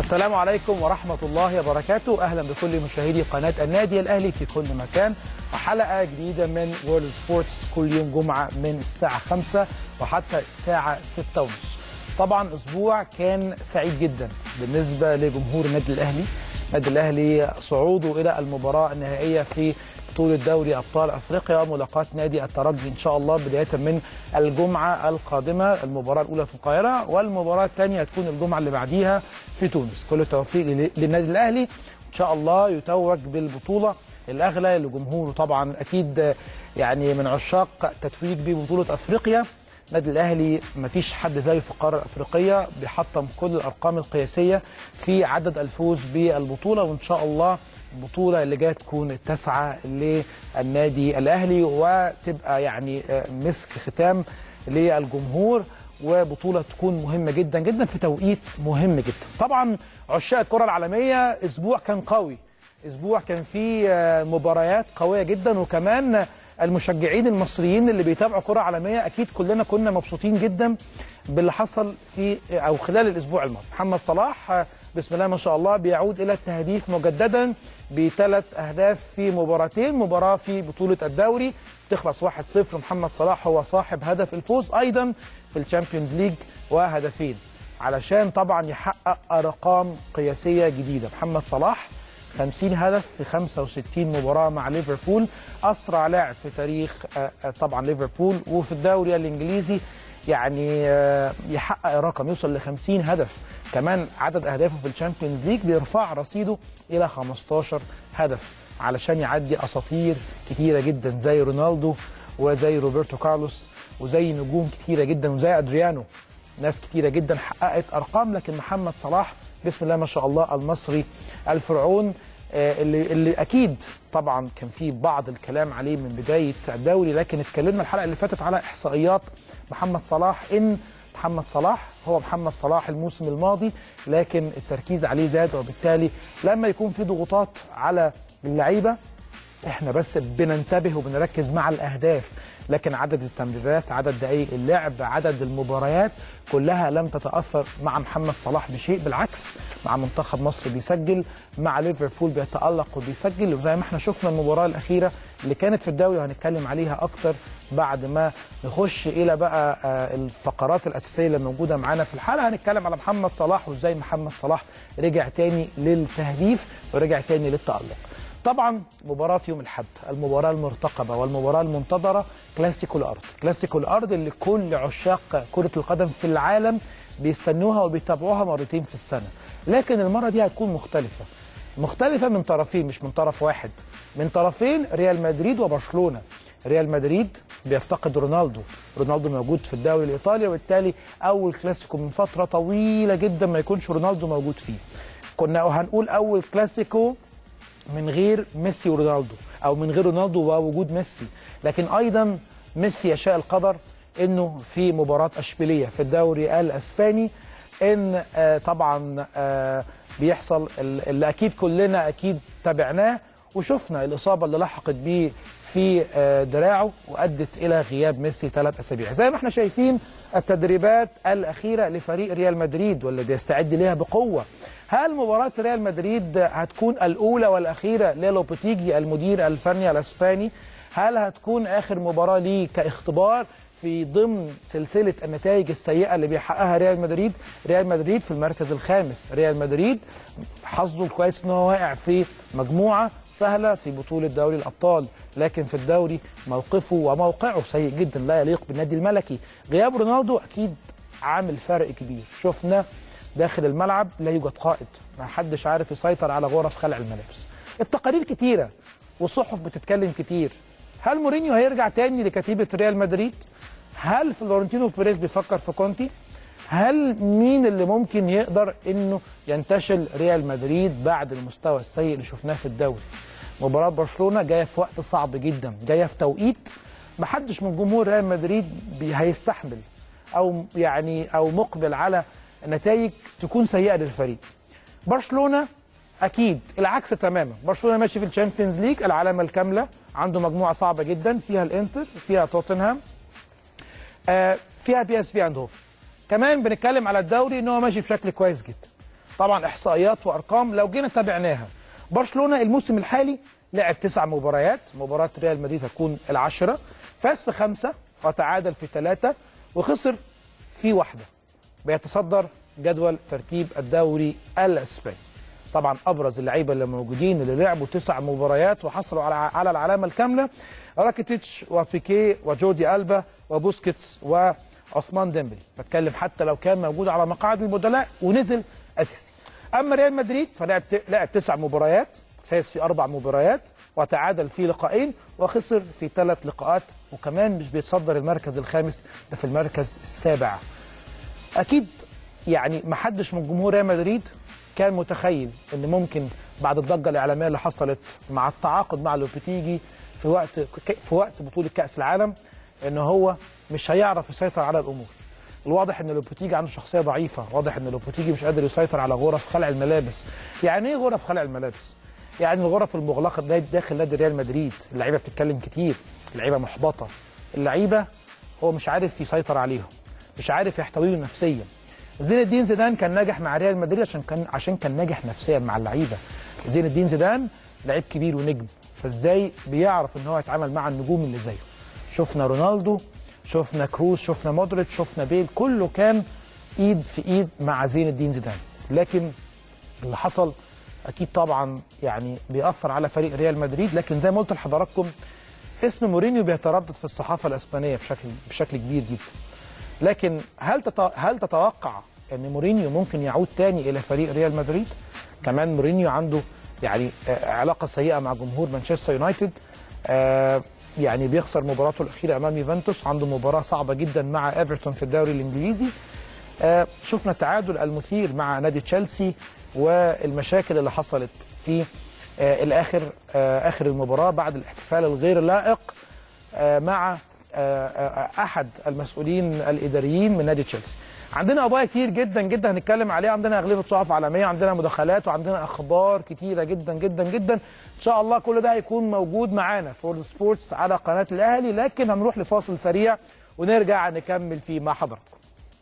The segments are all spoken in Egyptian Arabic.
السلام عليكم ورحمة الله وبركاته أهلا بكل مشاهدي قناة النادي الأهلي في كل مكان وحلقة جديدة من وورلد سبورتس كل يوم جمعة من الساعة 5 وحتى الساعة 6 ونص طبعا أسبوع كان سعيد جدا بالنسبة لجمهور النادي الأهلي النادي الأهلي صعوده إلى المباراة النهائية في بطولة دوري أبطال أفريقيا وملاقاة نادي الترجي إن شاء الله بداية من الجمعة القادمة المباراة الأولى في القاهرة والمباراة الثانية تكون الجمعة اللي بعديها في تونس كل التوفيق للنادي الأهلي إن شاء الله يتوج بالبطولة الأغلى لجمهوره طبعا أكيد يعني من عشاق تتويج ببطولة أفريقيا النادي الاهلي ما فيش حد زيه في القاره الافريقيه بيحطم كل الارقام القياسيه في عدد الفوز بالبطوله وان شاء الله البطوله اللي جايه تكون التاسعه للنادي الاهلي وتبقى يعني مسك ختام للجمهور وبطوله تكون مهمه جدا جدا في توقيت مهم جدا. طبعا عشاق الكره العالميه اسبوع كان قوي اسبوع كان فيه مباريات قويه جدا وكمان المشجعين المصريين اللي بيتابعوا كره عالميه اكيد كلنا كنا مبسوطين جدا باللي حصل في او خلال الاسبوع الماضي محمد صلاح بسم الله ما شاء الله بيعود الى التهديف مجددا بثلاث اهداف في مباراتين مباراه في بطوله الدوري تخلص 1-0 محمد صلاح هو صاحب هدف الفوز ايضا في الشامبيونز ليج وهدفين علشان طبعا يحقق ارقام قياسيه جديده محمد صلاح 50 هدف في 65 مباراة مع ليفربول أسرع لاعب في تاريخ طبعا ليفربول وفي الدوري الإنجليزي يعني يحقق رقم يوصل ل 50 هدف كمان عدد أهدافه في الشامبيونز ليج بيرفع رصيده إلى 15 هدف علشان يعدي أساطير كتيرة جدا زي رونالدو وزي روبرتو كارلوس وزي نجوم كتيرة جدا وزي أدريانو ناس كتيرة جدا حققت أرقام لكن محمد صلاح بسم الله ما شاء الله المصري الفرعون اللي اللي اكيد طبعا كان في بعض الكلام عليه من بدايه الدوري لكن اتكلمنا الحلقه اللي فاتت على احصائيات محمد صلاح ان محمد صلاح هو محمد صلاح الموسم الماضي لكن التركيز عليه زاد وبالتالي لما يكون في ضغوطات على اللعيبه احنا بس بننتبه وبنركز مع الاهداف لكن عدد التمريرات عدد دقائق اللعب عدد المباريات كلها لم تتاثر مع محمد صلاح بشيء بالعكس مع منتخب مصر بيسجل مع ليفربول بيتالق وبيسجل وزي ما احنا شفنا المباراه الاخيره اللي كانت في الدوري وهنتكلم عليها اكتر بعد ما نخش الى بقى الفقرات الاساسيه اللي موجوده معانا في الحلقه هنتكلم على محمد صلاح وازاي محمد صلاح رجع تاني للتهديف ورجع تاني للتالق طبعا مباراة يوم الأحد المباراة المرتقبة والمباراة المنتظرة كلاسيكو الأرض كلاسيكو الأرض اللي كل عشاق كرة القدم في العالم بيستنوها وبيتابعوها مرتين في السنة لكن المرة دي هتكون مختلفة مختلفة من طرفين مش من طرف واحد من طرفين ريال مدريد وبرشلونة ريال مدريد بيفتقد رونالدو رونالدو موجود في الدوري الإيطالي وبالتالي أول كلاسيكو من فترة طويلة جدا ما يكونش رونالدو موجود فيه كنا هنقول أول كلاسيكو من غير ميسي ورونالدو او من غير رونالدو ووجود ميسي لكن ايضا ميسي يشاء القدر انه في مباراه اشبيليه في الدوري الاسباني ان آه طبعا آه بيحصل اللي اكيد كلنا اكيد تابعناه وشفنا الاصابه اللي لحقت بيه في آه دراعه وادت الى غياب ميسي ثلاث اسابيع زي ما احنا شايفين التدريبات الاخيره لفريق ريال مدريد واللي بيستعد ليها بقوه هل مباراة ريال مدريد هتكون الأولى والأخيرة للوبوتيجي المدير الفني الأسباني؟ هل هتكون آخر مباراة ليه كاختبار في ضمن سلسلة النتائج السيئة اللي بيحققها ريال مدريد؟ ريال مدريد في المركز الخامس، ريال مدريد حظه الكويس إن هو واقع في مجموعة سهلة في بطولة دوري الأبطال، لكن في الدوري موقفه وموقعه سيء جدا لا يليق بالنادي الملكي، غياب رونالدو أكيد عامل فرق كبير، شفنا داخل الملعب لا يوجد قائد ما حدش عارف يسيطر على غرف خلع الملابس التقارير كتيرة والصحف بتتكلم كتير هل مورينيو هيرجع تاني لكتيبة ريال مدريد هل فلورنتينو بيريز بيفكر في كونتي هل مين اللي ممكن يقدر انه ينتشل ريال مدريد بعد المستوى السيء اللي شفناه في الدوري مباراة برشلونة جاية في وقت صعب جدا جاية في توقيت محدش من جمهور ريال مدريد هيستحمل او يعني او مقبل على نتائج تكون سيئه للفريق. برشلونه اكيد العكس تماما، برشلونه ماشي في الشامبيونز ليج العلامه الكامله، عنده مجموعه صعبه جدا فيها الانتر، فيها توتنهام، آه فيها بي اس في اندهوفن. كمان بنتكلم على الدوري ان هو ماشي بشكل كويس جدا. طبعا احصائيات وارقام لو جينا تابعناها برشلونه الموسم الحالي لعب تسع مباريات مباراه ريال مدريد هتكون العاشره فاز في خمسه وتعادل في ثلاثه وخسر في واحده بيتصدر جدول ترتيب الدوري الاسباني طبعا ابرز اللعيبه اللي موجودين اللي لعبوا تسع مباريات وحصلوا على على العلامه الكامله راكيتيتش وبيكي وجوردي البا وبوسكيتس وعثمان ديمبلي بتكلم حتى لو كان موجود على مقاعد البدلاء ونزل اساسي اما ريال مدريد فلعب لعب تسع مباريات فاز في اربع مباريات وتعادل في لقاءين وخسر في ثلاث لقاءات وكمان مش بيتصدر المركز الخامس ده في المركز السابع اكيد يعني ما حدش من جمهور ريال مدريد كان متخيل ان ممكن بعد الضجه الاعلاميه اللي حصلت مع التعاقد مع لوبيتيجي في وقت في وقت بطوله كاس العالم ان هو مش هيعرف يسيطر على الامور الواضح ان لوبوتيجي عنده شخصيه ضعيفه واضح ان لوبوتيجي مش قادر يسيطر على غرف خلع الملابس يعني ايه غرف خلع الملابس يعني الغرف المغلقه داخل نادي ريال مدريد اللعيبه بتتكلم كتير اللعيبه محبطه اللعيبه هو مش عارف يسيطر عليهم مش عارف يحتويهم نفسيا زين الدين زيدان كان ناجح مع ريال مدريد عشان كان عشان كان ناجح نفسيا مع اللعيبه زين الدين زيدان لعيب كبير ونجم فازاي بيعرف ان هو يتعامل مع النجوم اللي زيه شفنا رونالدو شفنا كروز شفنا مودريتش شفنا بيل كله كان ايد في ايد مع زين الدين زيدان لكن اللي حصل اكيد طبعا يعني بيأثر على فريق ريال مدريد لكن زي ما قلت لحضراتكم اسم مورينيو بيتردد في الصحافه الاسبانيه بشكل بشكل كبير جدا لكن هل هل تتوقع ان مورينيو ممكن يعود تاني الى فريق ريال مدريد كمان مورينيو عنده يعني علاقه سيئه مع جمهور مانشستر يونايتد آه يعني بيخسر مباراته الاخيره امام يوفنتوس عنده مباراه صعبه جدا مع ايفرتون في الدوري الانجليزي آه شفنا التعادل المثير مع نادي تشيلسي والمشاكل اللي حصلت في آه الاخر آه اخر المباراه بعد الاحتفال الغير لائق آه مع آه احد المسؤولين الاداريين من نادي تشيلسي عندنا قضايا كتير جدا جدا هنتكلم عليها عندنا اغلبيه صحف عالميه عندنا مداخلات وعندنا اخبار كتيره جدا جدا جدا ان شاء الله كل ده هيكون موجود معانا في سبورتس على قناه الاهلي لكن هنروح لفاصل سريع ونرجع نكمل فيه مع حضراتكم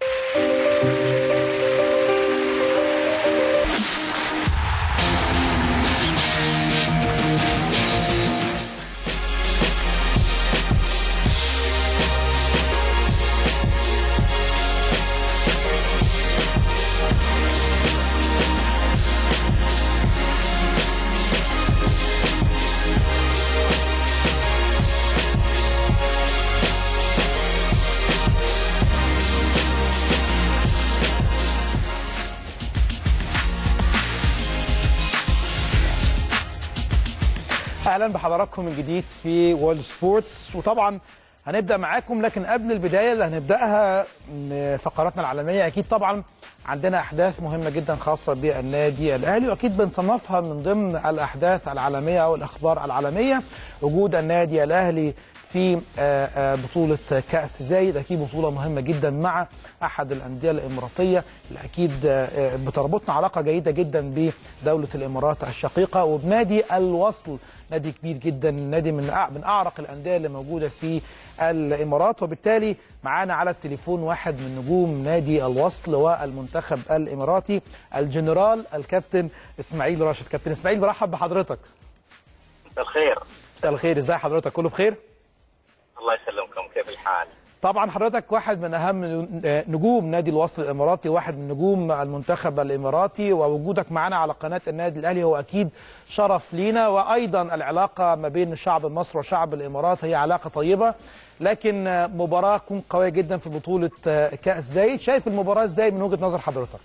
اهلا بحضراتكم من جديد في وورلد سبورتس وطبعا هنبدا معاكم لكن قبل البدايه اللي هنبداها فقراتنا العالميه اكيد طبعا عندنا احداث مهمه جدا خاصه بالنادي الاهلي واكيد بنصنفها من ضمن الاحداث العالميه او الاخبار العالميه وجود النادي الاهلي في بطولة كأس زايد أكيد بطولة مهمة جدا مع أحد الأندية الإماراتية اللي أكيد بتربطنا علاقة جيدة جدا بدولة الإمارات الشقيقة وبنادي الوصل نادي كبير جدا نادي من من أعرق الأندية اللي موجودة في الإمارات وبالتالي معانا على التليفون واحد من نجوم نادي الوصل والمنتخب الإماراتي الجنرال الكابتن إسماعيل راشد كابتن إسماعيل برحب بحضرتك مساء الخير مساء الخير ازي حضرتك كله بخير الله يسلمكم كيف الحال طبعا حضرتك واحد من اهم نجوم نادي الوصل الاماراتي واحد من نجوم المنتخب الاماراتي ووجودك معنا على قناه النادي الاهلي هو اكيد شرف لينا وايضا العلاقه ما بين شعب مصر وشعب الامارات هي علاقه طيبه لكن مباراه تكون قويه جدا في بطوله كاس زايد شايف المباراه ازاي من وجهه نظر حضرتك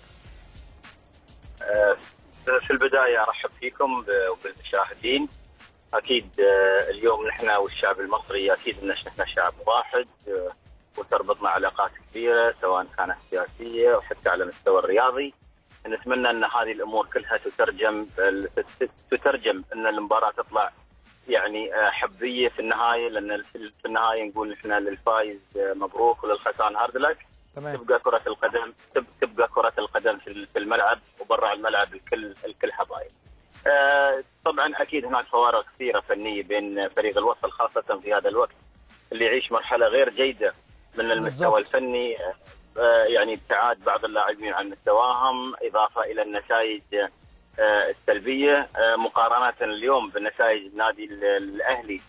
في البدايه ارحب فيكم وبالمشاهدين اكيد اليوم نحن والشعب المصري اكيد ان احنا شعب واحد وتربطنا علاقات كبيره سواء كانت سياسيه وحتى على المستوى الرياضي نتمنى ان هذه الامور كلها تترجم تترجم ان المباراه تطلع يعني حبيه في النهايه لان في النهايه نقول احنا للفايز مبروك وللخسران هارد لك تمام تبقى كره القدم تبقى كره القدم في الملعب وبرا الملعب الكل الكل حبايب آه طبعا اكيد هناك فوارق كثيره فنيه بين فريق الوصل خاصه في هذا الوقت اللي يعيش مرحله غير جيده من المستوى بالزبط. الفني آه، يعني ابتعاد بعض اللاعبين عن مستواهم اضافه الى النتائج آه، السلبيه آه، مقارنه اليوم بنتائج النادي ال- الاهلي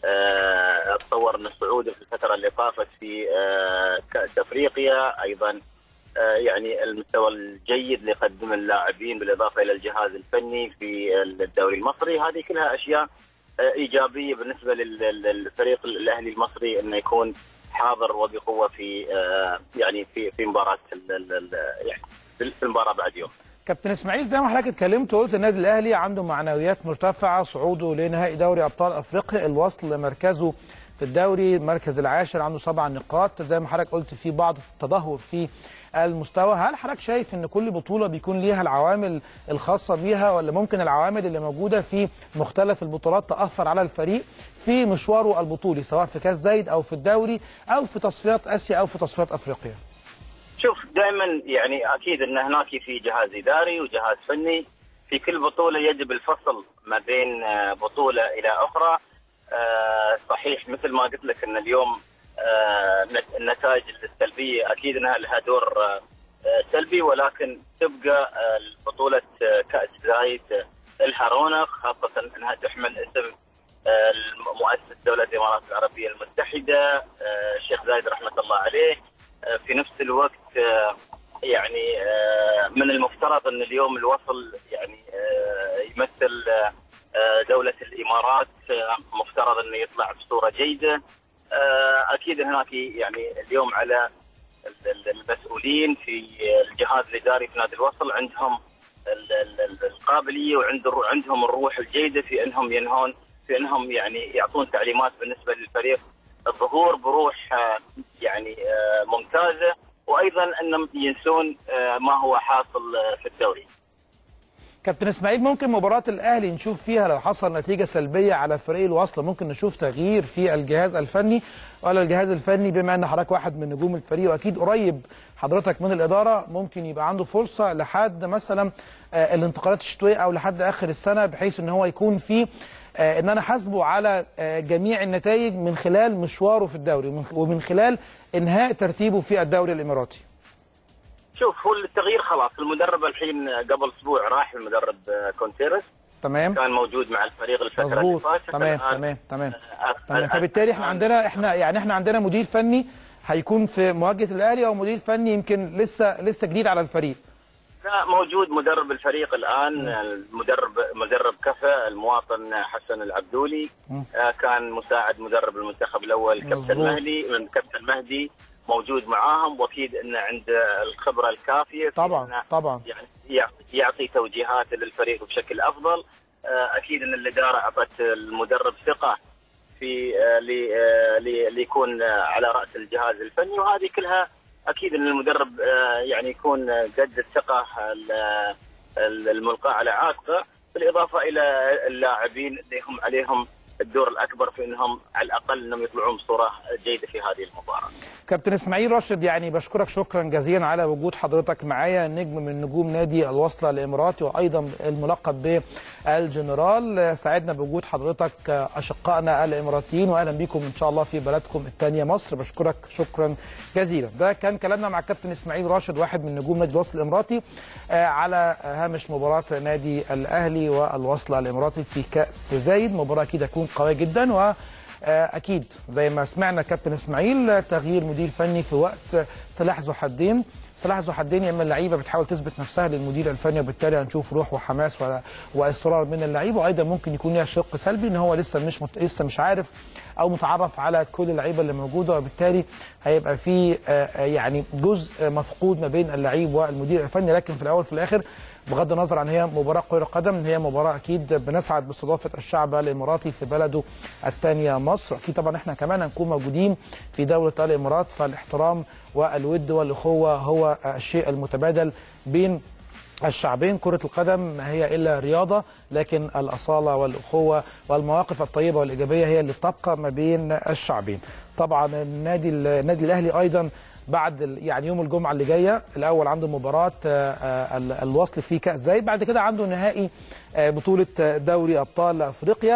آه، تصور ان الصعود في الفتره اللي طافت في آه، كاس افريقيا ايضا آه، يعني المستوى الجيد اللي يقدم اللاعبين بالاضافه الى الجهاز الفني في الدوري المصري هذه كلها اشياء آه، ايجابيه بالنسبه لل- للفريق الاهلي المصري انه يكون حاضر وبقوه في آه، يعني في في مباراه ال- ال- ال- يعني في المباراه بعد يوم. كابتن اسماعيل زي ما حضرتك اتكلمت وقلت النادي الاهلي عنده معنويات مرتفعه صعوده لنهائي دوري ابطال افريقيا الوصل لمركزه في الدوري المركز العاشر عنده سبع نقاط زي ما حضرتك قلت في بعض التدهور في المستوى هل حضرتك شايف ان كل بطوله بيكون ليها العوامل الخاصه بيها ولا ممكن العوامل اللي موجوده في مختلف البطولات تاثر على الفريق في مشواره البطولي سواء في كاس زايد او في الدوري او في تصفيات اسيا او في تصفيات افريقيا شوف دائما يعني اكيد ان هناك في جهاز اداري وجهاز فني في كل بطوله يجب الفصل ما بين آه، بطوله الى اخرى آه، صحيح مثل ما قلت لك ان اليوم آه، النت- النتائج السلبيه اكيد انها لها دور آه، آه، سلبي ولكن تبقى آه، بطوله آه، كاس زايد آه، لها رونق خاصه انها تحمل اسم آه، مؤسس دوله الامارات العربيه المتحده آه، الشيخ زايد رحمه الله عليه آه، في نفس الوقت آه، يعني آه، من المفترض ان اليوم الوصل يعني آه، يمثل آه، آه، دوله الامارات آه، مفترض انه يطلع بصوره جيده آه، اكيد هناك يعني اليوم على ال- ال- المسؤولين في الجهاز الاداري في نادي الوصل عندهم ال- ال- ال- القابليه وعندهم الروح الجيده في انهم ينهون في انهم يعني يعطون تعليمات بالنسبه للفريق الظهور بروح آه، يعني آه، ممتازه وايضا انهم ينسون آه، ما هو حاصل آه، في الدوري. كابتن اسماعيل ممكن مباراة الاهلي نشوف فيها لو حصل نتيجة سلبية على فريق الوصل ممكن نشوف تغيير في الجهاز الفني ولا الجهاز الفني بما ان حضرتك واحد من نجوم الفريق واكيد قريب حضرتك من الادارة ممكن يبقى عنده فرصة لحد مثلا آه، الانتقالات الشتوية او لحد اخر السنة بحيث ان هو يكون في آه، ان انا حاسبه على آه، جميع النتائج من خلال مشواره في الدوري ومن- ومن خلال انهاء ترتيبه في الدوري الاماراتي شوف هو التغيير خلاص المدرب الحين قبل اسبوع راح المدرب آه، كونتيرس تمام كان موجود مع الفريق الفتره اللي مظبوط فاتت تمام الآن- تمام تمام آه، تمام الآن- فبالتالي احنا الآن- عندنا احنا يعني احنا عندنا مدير فني هيكون في مواجهه الاهلي او مدير فني يمكن لسه لسه جديد على الفريق لا موجود مدرب الفريق الان المدرب مدرب كفا المواطن حسن العبدولي آه، كان مساعد مدرب المنتخب الاول كابتن مظبوط. مهدي من كابتن مهدي موجود معاهم واكيد انه عنده الخبره الكافيه في طبعا إنه طبعا يعني يعطي- يعطي توجيهات للفريق بشكل افضل آه، اكيد ان الاداره اعطت المدرب ثقه في آه، لي- آه، لي- ليكون آه، على راس الجهاز الفني وهذه كلها اكيد ان المدرب آه، يعني يكون آه، قد الثقه ال- ال- الملقاه على عاتقه بالاضافه الى اللاعبين اللي هم عليهم الدور الاكبر في انهم على الاقل انهم يطلعون بصوره جيده في هذه المباراه. كابتن اسماعيل راشد يعني بشكرك شكرا جزيلا على وجود حضرتك معايا نجم من نجوم نادي الوصله الاماراتي وايضا الملقب بالجنرال سعدنا بوجود حضرتك اشقائنا الاماراتيين واهلا بكم ان شاء الله في بلدكم الثانيه مصر بشكرك شكرا جزيلا ده كان كلامنا مع الكابتن اسماعيل راشد واحد من نجوم نادي الوصل الاماراتي آه، على هامش مباراه نادي الاهلي والوصله الاماراتي في كاس زايد مباراه اكيد هتكون قويه جدا و آه، اكيد زي ما سمعنا كابتن اسماعيل آه، تغيير مدير فني في وقت آه، سلاح ذو حدين سلاح ذو حدين يا اما اللعيبه بتحاول تثبت نفسها للمدير الفني وبالتالي هنشوف روح وحماس و- واصرار من اللعيبه وايضا ممكن يكون ليها شق سلبي ان هو لسه مش مت... لسه مش عارف او متعرف على كل اللعيبه اللي موجوده وبالتالي هيبقى في آه، آه، يعني جزء مفقود ما بين اللعيب والمدير الفني لكن في الاول وفي الاخر بغض النظر عن هي مباراه كره قدم هي مباراه اكيد بنسعد باستضافه الشعب الاماراتي في بلده الثانيه مصر اكيد طبعا احنا كمان هنكون موجودين في دوله الامارات فالاحترام والود والاخوه هو الشيء المتبادل بين الشعبين كرة القدم ما هي إلا رياضة لكن الأصالة والأخوة والمواقف الطيبة والإيجابية هي اللي تبقى ما بين الشعبين طبعا النادي النادي الأهلي أيضا بعد ال- يعني يوم الجمعة اللي جاية الأول عنده مباراة آه، آه، ال- الوصل في كأس زايد بعد كده عنده نهائي آه، بطولة آه، دوري أبطال أفريقيا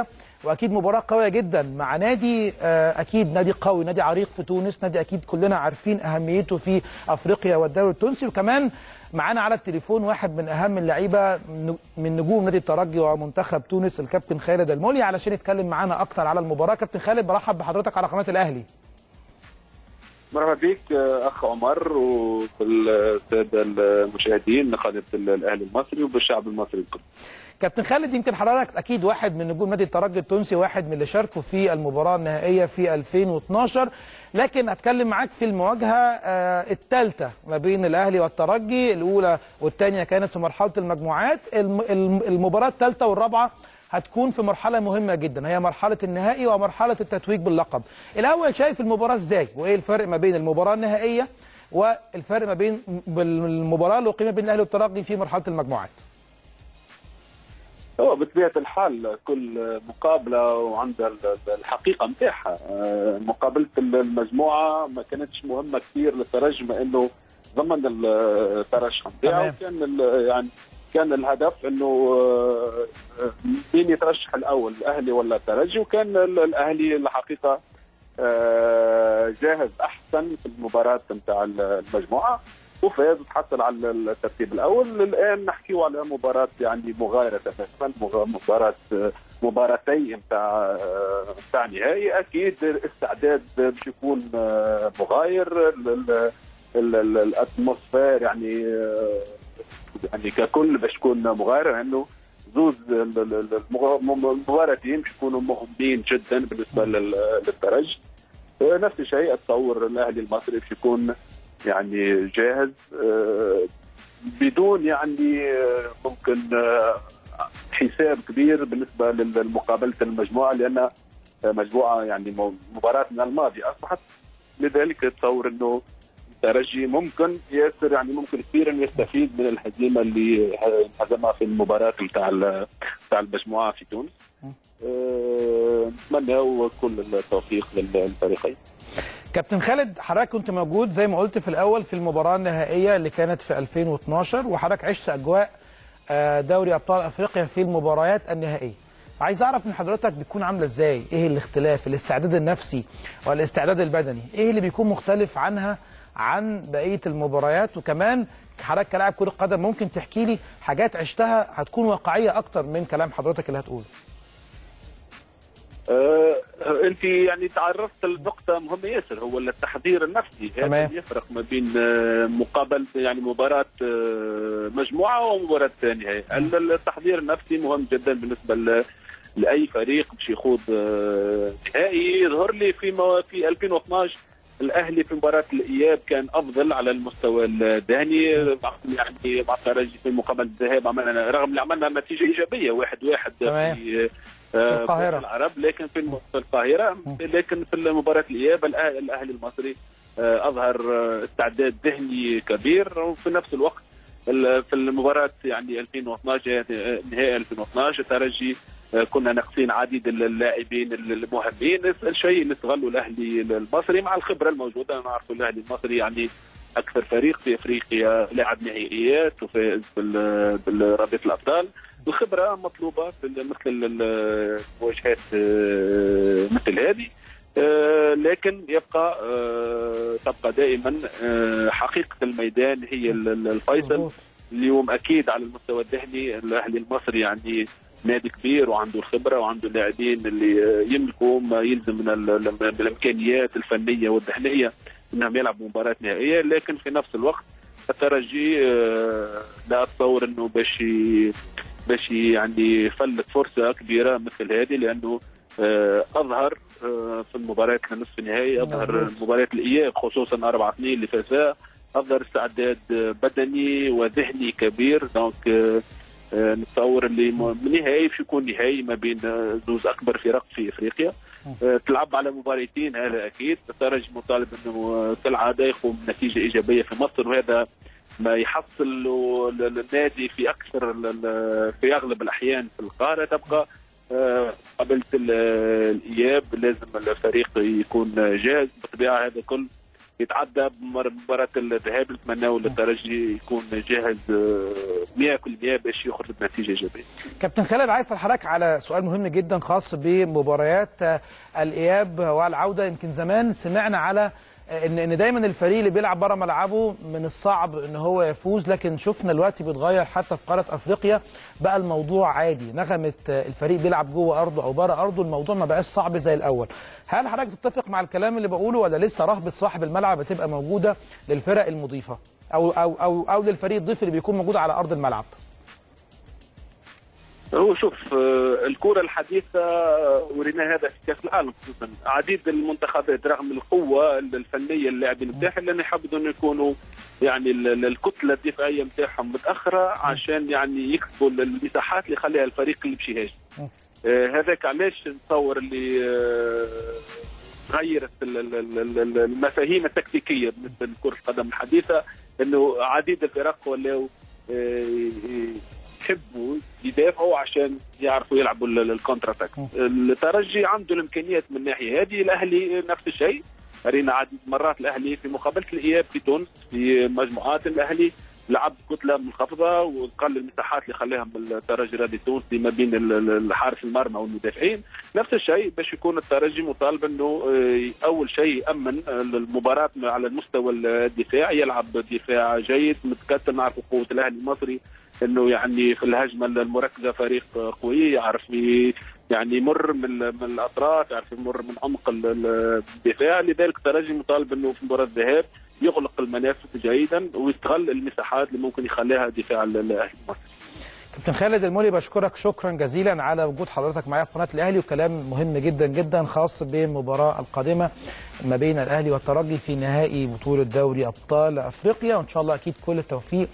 واكيد مباراه قويه جدا مع نادي آه، اكيد نادي قوي نادي عريق في تونس نادي اكيد كلنا عارفين اهميته في افريقيا والدوري التونسي وكمان معانا على التليفون واحد من اهم اللعيبه من نجوم نادي الترجي ومنتخب تونس الكابتن خالد المولي علشان يتكلم معانا اكتر على المباراه كابتن خالد برحب بحضرتك على قناه الاهلي مرحبا بك اخ عمر وبالساده المشاهدين لقناه الاهلي المصري وبالشعب المصري الكل. كابتن خالد يمكن حضرتك اكيد واحد من نجوم نادي الترجي التونسي واحد من اللي شاركوا في المباراه النهائيه في 2012 لكن هتكلم معاك في المواجهه الثالثه ما بين الاهلي والترجي الاولى والثانيه كانت في مرحله المجموعات المباراه الثالثه والرابعه هتكون في مرحله مهمه جدا هي مرحله النهائي ومرحله التتويج باللقب الاول شايف المباراه ازاي وايه الفرق ما بين المباراه النهائيه والفرق ما بين المباراه اللي اقيمت بين الاهلي والترجي في مرحله المجموعات هو بطبيعه الحال كل مقابله وعندها الحقيقه نتاعها مقابله المجموعه ما كانتش مهمه كثير للترجي ما انه ضمن الترشح نتاعو كان يعني كان الهدف انه مين يترشح الاول الاهلي ولا الترجي وكان الاهلي الحقيقه جاهز احسن في المباراه نتاع المجموعه وفاز وتحصل على الترتيب الاول الان نحكيو على مباراه يعني مغايره تماما مباراه مباراتي نتاع نتاع نهائي اكيد الاستعداد باش يكون مغاير الاتموسفير يعني يعني ككل باش تكون مغايره لانه زوز المباراتين باش يكونوا مهمين جدا بالنسبه للترجي نفس الشيء اتصور الاهلي المصري باش يكون يعني جاهز بدون يعني ممكن حساب كبير بالنسبه لمقابله المجموعه لان مجموعه يعني مباراه من الماضي اصبحت لذلك اتصور انه الترجي ممكن ياسر يعني ممكن كثيرا يستفيد من الهزيمه اللي هزمها في المباراه بتاع بتاع المجموعه في تونس. نتمنى كل التوفيق للفريقين. كابتن خالد حضرتك كنت موجود زي ما قلت في الاول في المباراه النهائيه اللي كانت في 2012 وحضرتك عشت اجواء دوري ابطال افريقيا في المباريات النهائيه. عايز اعرف من حضرتك بتكون عامله ازاي؟ ايه الاختلاف؟ الاستعداد النفسي والاستعداد البدني؟ ايه اللي بيكون مختلف عنها عن بقيه المباريات وكمان حضرتك كلاعب كره قدم ممكن تحكي لي حاجات عشتها هتكون واقعيه اكتر من كلام حضرتك اللي هتقوله. آه انت يعني تعرضت لنقطه مهمه ياسر هو التحضير النفسي هذا يفرق ما بين مقابله يعني مباراه مجموعه ومباراه نهائي التحضير النفسي مهم جدا بالنسبه لاي فريق باش يخوض نهائي يظهر لي في في 2012 الاهلي في مباراه الاياب كان افضل على المستوى الذهني يعني مع الترجي في مقابله الذهاب عملنا رغم اللي عملنا نتيجه ايجابيه واحد واحد في القاهرة العرب لكن في القاهرة لكن في مباراة الإياب الأهلي المصري أظهر استعداد ذهني كبير وفي نفس الوقت في المباراة يعني 2012 نهائي 2012 الترجي كنا ناقصين عديد اللاعبين المهمين الشيء اللي استغله الاهلي المصري مع الخبره الموجوده نعرف الاهلي المصري يعني اكثر فريق في افريقيا لاعب نهائيات وفاز بالرابطه الابطال الخبره مطلوبه في مثل المواجهات مثل هذه لكن يبقى تبقى دائما حقيقه الميدان هي الفيصل اليوم اكيد على المستوى الذهني الاهلي المصري يعني نادي كبير وعنده الخبره وعنده اللاعبين اللي يملكوا ما يلزم من, من الامكانيات الفنيه والذهنيه انهم يلعبوا مباراه نهائيه لكن في نفس الوقت الترجي لا اتصور انه باش باش يعني يفلت فرصه كبيره مثل هذه لانه اظهر في المباريات النصف النهائي اظهر مباريات الاياب خصوصا 4 2 اللي فازها اظهر استعداد بدني وذهني كبير دونك نتصور اللي نهائي باش يكون نهائي ما بين زوز اكبر فرق في افريقيا تلعب على مباراتين هذا اكيد الترجي مطالب انه كالعاده يقوم بنتيجه ايجابيه في مصر وهذا ما يحصل النادي في اكثر في اغلب الاحيان في القاهره تبقى قبلت الاياب لازم الفريق يكون جاهز بالطبيعه هذا كل يتعدى بمباراه الذهاب نتمناو للترجي يكون جاهز 100% باش يخرج بنتيجه ايجابيه. كابتن خالد عايز اسال حضرتك على سؤال مهم جدا خاص بمباريات الاياب والعوده يمكن زمان سمعنا على ان ان دايما الفريق اللي بيلعب بره ملعبه من الصعب ان هو يفوز لكن شفنا دلوقتي بيتغير حتى في قاره افريقيا بقى الموضوع عادي نغمه الفريق بيلعب جوه ارضه او بره ارضه الموضوع ما بقاش صعب زي الاول هل حضرتك تتفق مع الكلام اللي بقوله ولا لسه رهبه صاحب الملعب بتبقى موجوده للفرق المضيفه او او او او للفريق الضيف اللي بيكون موجود على ارض الملعب هو شوف الكره الحديثه ورينا هذا في كاس العالم خصوصا عديد المنتخبات رغم القوه الفنيه اللاعبين بتاعهم لان يحبوا انه يكونوا يعني الكتله الدفاعيه بتاعهم متاخره عشان يعني يكسبوا المساحات اللي يخليها الفريق اللي باش يهاجم هذاك علاش نتصور اللي غيرت المفاهيم التكتيكيه بالنسبه لكره القدم الحديثه انه عديد الفرق ولاو يحبوا يدافعوا عشان يعرفوا يلعبوا الكونتر اتاك الترجي عنده الامكانيات من الناحيه هذه الاهلي نفس الشيء رينا عديد مرات الاهلي في مقابله الاياب في تونس في مجموعات الاهلي لعب كتله منخفضه وقل المساحات اللي خلاها الترجي الرياضي التونسي ما بين حارس المرمى والمدافعين نفس الشيء باش يكون الترجي مطالب انه اول شيء يامن المباراه على المستوى الدفاعي يلعب دفاع جيد متكتل نعرف قوه الاهلي المصري انه يعني في الهجمه المركزه فريق قوي يعرف يعني يمر من, من الاطراف يعرف يمر من عمق الدفاع لذلك الترجي مطالب انه في مباراه الذهاب يغلق المنافذ جيدا ويستغل المساحات اللي ممكن يخليها دفاع الاهلي المصري. كابتن خالد المولي بشكرك شكرا جزيلا على وجود حضرتك معايا في قناه الاهلي وكلام مهم جدا جدا خاص بالمباراه القادمه ما بين الاهلي والترجي في نهائي بطوله دوري ابطال افريقيا وان شاء الله اكيد كل التوفيق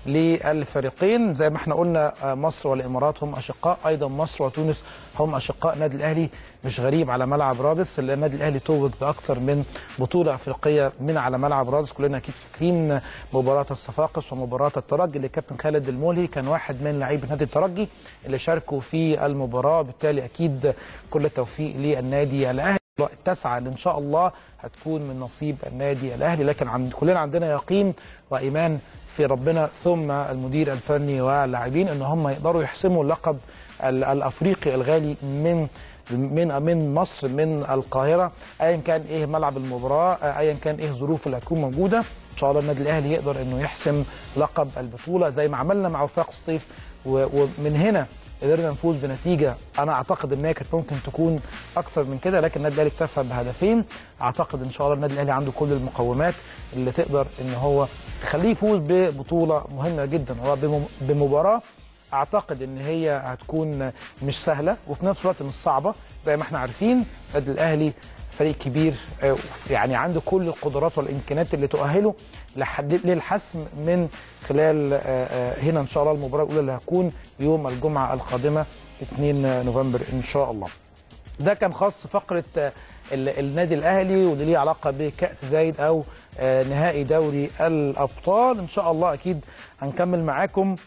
للفريقين زي ما احنا قلنا مصر والامارات هم اشقاء ايضا مصر وتونس هم اشقاء النادي الاهلي مش غريب على ملعب رادس لان النادي الاهلي توج باكثر من بطوله افريقيه من على ملعب رادس كلنا اكيد فاكرين مباراه الصفاقس ومباراه الترجي اللي كابتن خالد المولي كان واحد من لعيبه نادي الترجي اللي شاركوا في المباراه بالتالي اكيد كل التوفيق للنادي الاهلي التاسعه اللي ان شاء الله هتكون من نصيب النادي الاهلي لكن عند كلنا عندنا يقين وايمان في ربنا ثم المدير الفني واللاعبين ان هم يقدروا يحسموا اللقب الافريقي الغالي من من من مصر من القاهره ايا كان ايه ملعب المباراه ايا كان ايه الظروف اللي هتكون موجوده ان شاء الله النادي الاهلي يقدر انه يحسم لقب البطوله زي ما عملنا مع وفاق سطيف ومن هنا قدرنا نفوز بنتيجه انا اعتقد ان هي كانت ممكن تكون اكثر من كده لكن النادي الاهلي اكتفى بهدفين اعتقد ان شاء الله النادي الاهلي عنده كل المقومات اللي تقدر ان هو تخليه يفوز ببطوله مهمه جدا وبمباراه اعتقد ان هي هتكون مش سهله وفي نفس الوقت مش صعبه زي ما احنا عارفين النادي الاهلي فريق كبير يعني عنده كل القدرات والامكانيات اللي تؤهله للحسم من خلال هنا ان شاء الله المباراه الاولى اللي هتكون يوم الجمعه القادمه 2 نوفمبر ان شاء الله. ده كان خاص فقره النادي الاهلي واللي ليه علاقه بكاس زايد او نهائي دوري الابطال ان شاء الله اكيد هنكمل معاكم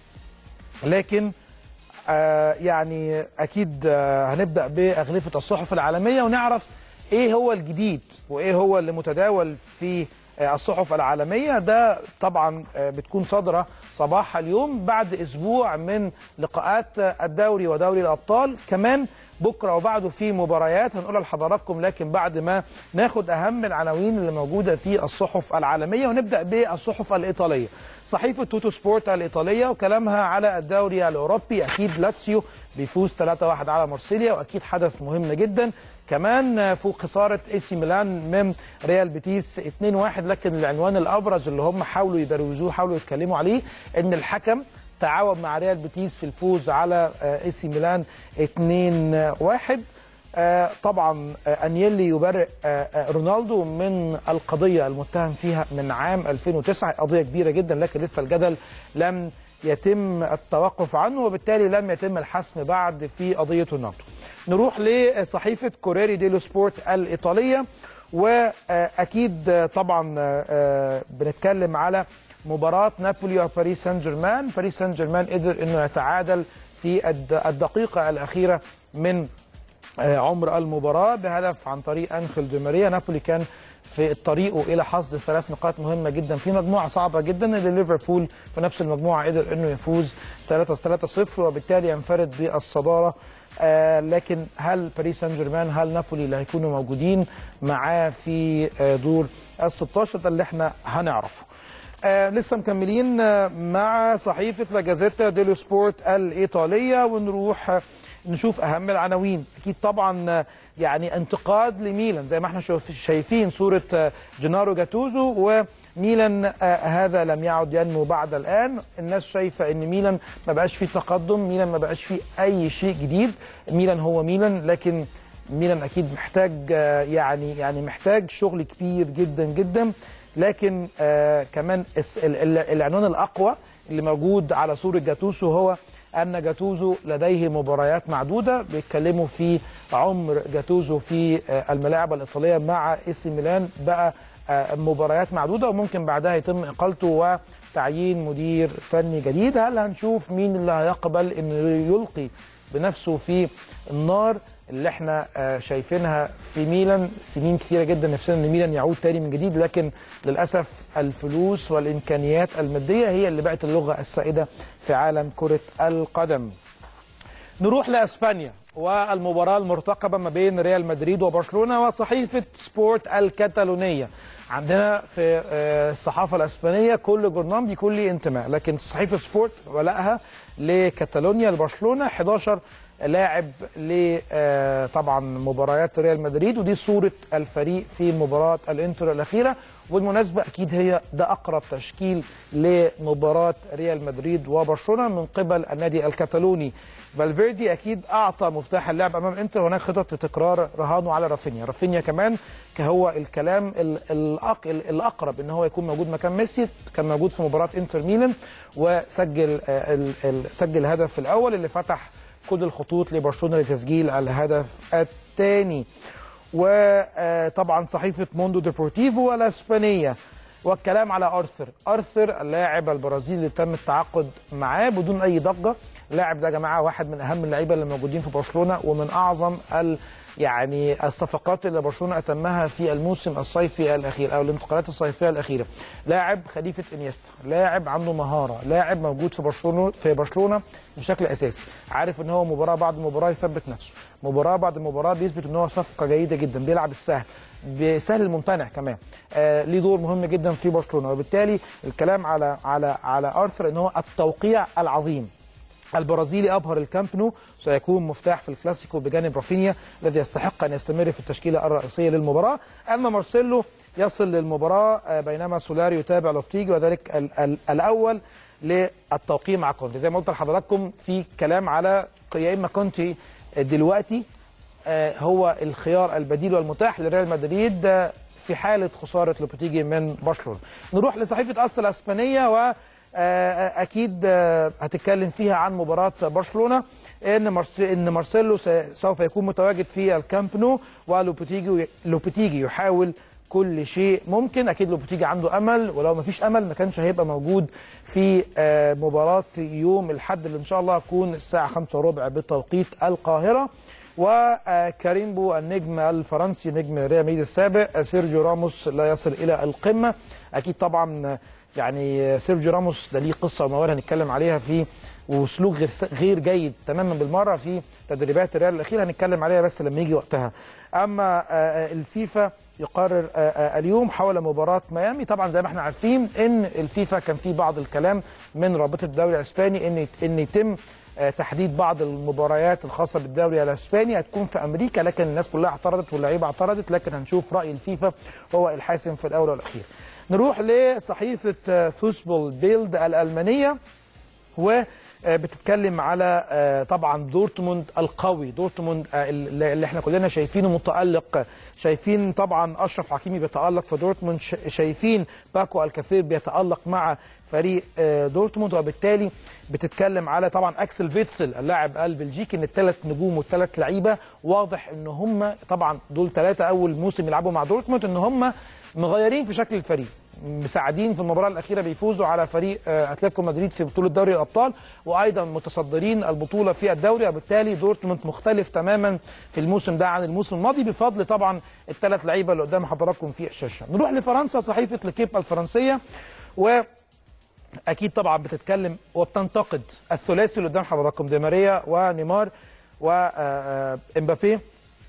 لكن آه يعني اكيد آه هنبدا باغلفه الصحف العالميه ونعرف ايه هو الجديد وايه هو اللي متداول في آه الصحف العالميه ده طبعا بتكون صادره صباح اليوم بعد اسبوع من لقاءات الدوري ودوري الابطال كمان بكره وبعده في مباريات هنقولها لحضراتكم لكن بعد ما ناخد اهم العناوين اللي موجوده في الصحف العالميه ونبدا بالصحف الايطاليه. صحيفه توتو سبورت الايطاليه وكلامها على الدوري الاوروبي اكيد لاتسيو بيفوز 3-1 على مارسيليا واكيد حدث مهم جدا. كمان فوق خساره اي سي ميلان من ريال بيتيس 2-1 لكن العنوان الابرز اللي هم حاولوا يبروزوه حاولوا يتكلموا عليه ان الحكم تعاون مع ريال بيتيس في الفوز على اي سي ميلان 2-1 طبعا انيلي يبرئ رونالدو من القضيه المتهم فيها من عام 2009 قضيه كبيره جدا لكن لسه الجدل لم يتم التوقف عنه وبالتالي لم يتم الحسم بعد في قضيه رونالدو. نروح لصحيفه كوريري ديلو سبورت الايطاليه واكيد طبعا بنتكلم على مباراة نابولي وباريس سان جيرمان، باريس سان جيرمان قدر انه يتعادل في الدقيقة الأخيرة من عمر المباراة بهدف عن طريق أنخيل دي ماريا، نابولي كان في طريقه الى حصد ثلاث نقاط مهمه جدا في مجموعه صعبه جدا اللي ليفربول في نفس المجموعه قدر انه يفوز 3-0 وبالتالي ينفرد بالصداره آه لكن هل باريس سان جيرمان هل نابولي اللي هيكونوا موجودين معاه في آه دور ال 16 ده اللي احنا هنعرفه. آه لسه مكملين آه مع صحيفه لا جازيتا ديلو سبورت الايطاليه ونروح آه نشوف اهم العناوين اكيد طبعا آه يعني انتقاد لميلان زي ما احنا شوف- شايفين صوره آه جينارو جاتوزو وميلان آه هذا لم يعد ينمو بعد الان الناس شايفه ان ميلان ما بقاش فيه تقدم ميلان ما بقاش فيه اي شيء جديد ميلان هو ميلان لكن ميلان اكيد محتاج آه، يعني يعني محتاج شغل كبير جدا جدا لكن آه كمان الس- ال- ال- العنوان الاقوى اللي موجود على صوره جاتوسو هو ان جاتوزو لديه مباريات معدوده بيتكلموا في عمر جاتوزو في آه الملاعب الايطاليه مع اي ميلان بقى آه مباريات معدوده وممكن بعدها يتم اقالته وتعيين مدير فني جديد هل هنشوف مين اللي هيقبل انه يلقي بنفسه في النار اللي احنا آه، شايفينها في ميلان سنين كثيره جدا نفسنا ان ميلان يعود تاني من جديد لكن للاسف الفلوس والامكانيات الماديه هي اللي بقت اللغه السائده في عالم كره القدم. نروح لاسبانيا والمباراه المرتقبه ما بين ريال مدريد وبرشلونه وصحيفه سبورت الكتالونيه عندنا في آه، الصحافه الاسبانيه كل جورنال بيكون ليه انتماء لكن صحيفه سبورت ولائها لكتالونيا لبرشلونه 11 لاعب ل آه، طبعا مباريات ريال مدريد ودي صوره الفريق في مباراه الانتر الاخيره وبالمناسبه اكيد هي ده اقرب تشكيل لمباراه ريال مدريد وبرشلونه من قبل النادي الكتالوني فالفيردي اكيد اعطى مفتاح اللعب امام انتر هناك خطط لتكرار رهانه على رافينيا رافينيا كمان هو الكلام ال- الأق- ال- الاقرب ان هو يكون موجود مكان ميسي كان موجود في مباراه انتر ميلان وسجل آه، ال- ال- سجل الهدف الاول اللي فتح كل الخطوط لبرشلونه لتسجيل الهدف الثاني وطبعا صحيفه موندو ديبورتيفو الاسبانيه والكلام على ارثر ارثر اللاعب البرازيلي اللي تم التعاقد معاه بدون اي ضجه اللاعب ده يا جماعه واحد من اهم اللعيبه اللي موجودين في برشلونه ومن اعظم ال يعني الصفقات اللي برشلونه اتمها في الموسم الصيفي الاخير او الانتقالات الصيفيه الاخيره لاعب خليفه انيستا لاعب عنده مهاره لاعب موجود في برشلونه في برشلونه بشكل اساسي عارف ان هو مباراه بعد مباراه يثبت نفسه مباراه بعد مباراه بيثبت ان هو صفقه جيده جدا بيلعب السهل بسهل الممتنع كمان آه ليه دور مهم جدا في برشلونه وبالتالي الكلام على على على ارثر ان هو التوقيع العظيم البرازيلي ابهر الكامب نو سيكون مفتاح في الكلاسيكو بجانب رافينيا الذي يستحق ان يستمر في التشكيله الرئيسيه للمباراه اما مارسيلو يصل للمباراه آه، بينما سولاري يتابع لوبتيجي وذلك ال ال الاول للتوقيع مع كونتي زي ما قلت لحضراتكم في كلام على يا اما كونتي دلوقتي آه، هو الخيار البديل والمتاح لريال مدريد آه، في حاله خساره لوبوتيجي من برشلونه. نروح لصحيفه اصل الاسبانيه و آه، اكيد آه، هتتكلم فيها عن مباراه برشلونه ان مارس ان مارسيلو س- سوف يكون متواجد في الكامب نو ولوبوتيجي لوبوتيجي يحاول كل شيء ممكن اكيد لوبوتيجي عنده امل ولو ما فيش امل ما كانش هيبقى موجود في آه، مباراه يوم الاحد اللي ان شاء الله هتكون الساعه 5 وربع بتوقيت القاهره وكاريمبو النجم الفرنسي نجم ريال مدريد السابق سيرجيو راموس لا يصل الى القمه اكيد طبعا يعني سيرجيو راموس ده ليه قصه وموال هنتكلم عليها في وسلوك غير غير جيد تماما بالمره في تدريبات الريال الاخيره هنتكلم عليها بس لما يجي وقتها اما آه، آه، الفيفا يقرر آه، آه، اليوم حول مباراه ميامي طبعا زي ما احنا عارفين ان الفيفا كان في بعض الكلام من رابطه الدوري الاسباني ان ان يتم آه، تحديد بعض المباريات الخاصه بالدوري الاسباني هتكون في امريكا لكن الناس كلها اعترضت واللعيبه اعترضت لكن هنشوف راي الفيفا هو الحاسم في الاول والاخير. نروح لصحيفه آه، فوسبول بيلد الالمانيه و آه، بتتكلم على آه، طبعا دورتموند القوي دورتموند آه، اللي اللي احنا كلنا شايفينه متالق شايفين طبعا اشرف حكيمي بيتالق في دورتموند ش- شايفين باكو الكثير بيتالق مع فريق آه، دورتموند وبالتالي بتتكلم على طبعا اكسل فيتسل اللاعب البلجيكي ان الثلاث نجوم والثلاث لعيبه واضح ان هم طبعا دول ثلاثه اول موسم يلعبوا مع دورتموند ان هم مغيرين في شكل الفريق مساعدين في المباراه الاخيره بيفوزوا على فريق آه، اتلتيكو مدريد في بطوله دوري الابطال وايضا متصدرين البطوله في الدوري وبالتالي دورتموند مختلف تماما في الموسم ده عن الموسم الماضي بفضل طبعا الثلاث لعيبه اللي قدام حضراتكم في الشاشه نروح لفرنسا صحيفه لكيب الفرنسيه و اكيد طبعا بتتكلم وبتنتقد الثلاثي اللي قدام حضراتكم دي ماريا ونيمار وامبابي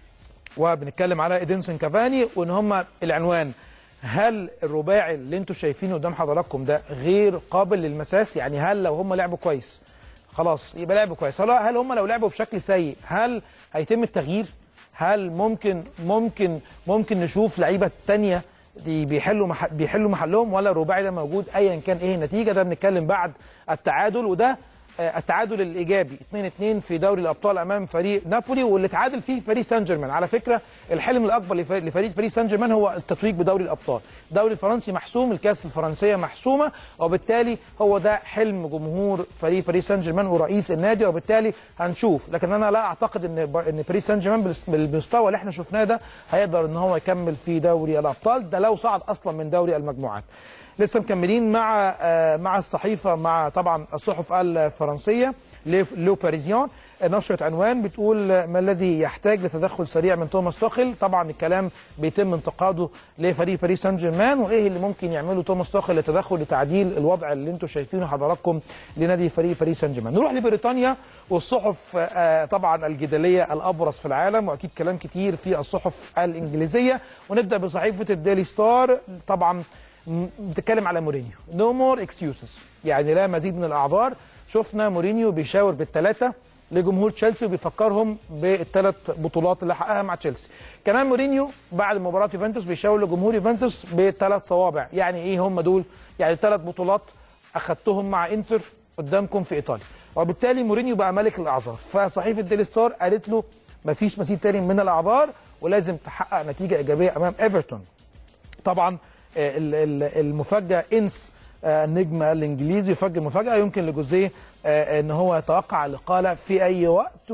وبنتكلم على ادينسون كافاني وان هم العنوان هل الرباعي اللي انتم شايفينه قدام حضراتكم ده غير قابل للمساس يعني هل لو هم لعبوا كويس خلاص يبقى لعبوا كويس هل هل هم لو لعبوا بشكل سيء هل هيتم التغيير هل ممكن ممكن ممكن نشوف لعيبه تانية دي بيحلوا مح... بيحلوا محلهم ولا الرباعي ده موجود ايا كان ايه النتيجه ده بنتكلم بعد التعادل وده آه، التعادل الايجابي 2-2 في دوري الابطال امام فريق نابولي واللي تعادل فيه باريس سان جيرمان على فكره الحلم الاكبر لف- لفريق باريس سان جيرمان هو التتويج بدوري الابطال الدوري الفرنسي محسوم الكاس الفرنسيه محسومه وبالتالي هو ده حلم جمهور فريق باريس سان جيرمان ورئيس النادي وبالتالي هنشوف لكن انا لا اعتقد ان ب- ان باريس سان جيرمان بالس- بالمستوى اللي احنا شفناه ده هيقدر ان هو يكمل في دوري الابطال ده لو صعد اصلا من دوري المجموعات لسه مكملين مع آه، مع الصحيفه مع طبعا الصحف الفرنسيه لو لو باريزيان نشرة عنوان بتقول آه، ما الذي يحتاج لتدخل سريع من توماس توخل طبعا الكلام بيتم انتقاده لفريق باريس سان جيرمان وايه اللي ممكن يعمله توماس توخل لتدخل لتعديل الوضع اللي انتم شايفينه حضراتكم لنادي فريق باريس سان جيرمان نروح لبريطانيا والصحف آه، طبعا الجدليه الابرز في العالم واكيد كلام كتير في الصحف الانجليزيه ونبدا بصحيفه الديلي ستار طبعا م- بتتكلم على مورينيو نو مور اكسكيوزز يعني لا مزيد من الاعذار شفنا مورينيو بيشاور بالثلاثه لجمهور تشيلسي وبيفكرهم بالثلاث بطولات اللي حققها مع تشيلسي كمان مورينيو بعد مباراه يوفنتوس بيشاور لجمهور يوفنتوس بثلاث صوابع يعني ايه هم دول يعني ثلاث بطولات اخذتهم مع انتر قدامكم في ايطاليا وبالتالي مورينيو بقى ملك الاعذار فصحيفه ديلي ستار قالت له مفيش مزيد تاني من الاعذار ولازم تحقق نتيجه ايجابيه امام ايفرتون طبعا آه، ال- ال- المفاجاه انس آه، النجم الانجليزي يفجر مفاجاه يمكن لجوزيه آه، ان هو يتوقع الاقاله في اي وقت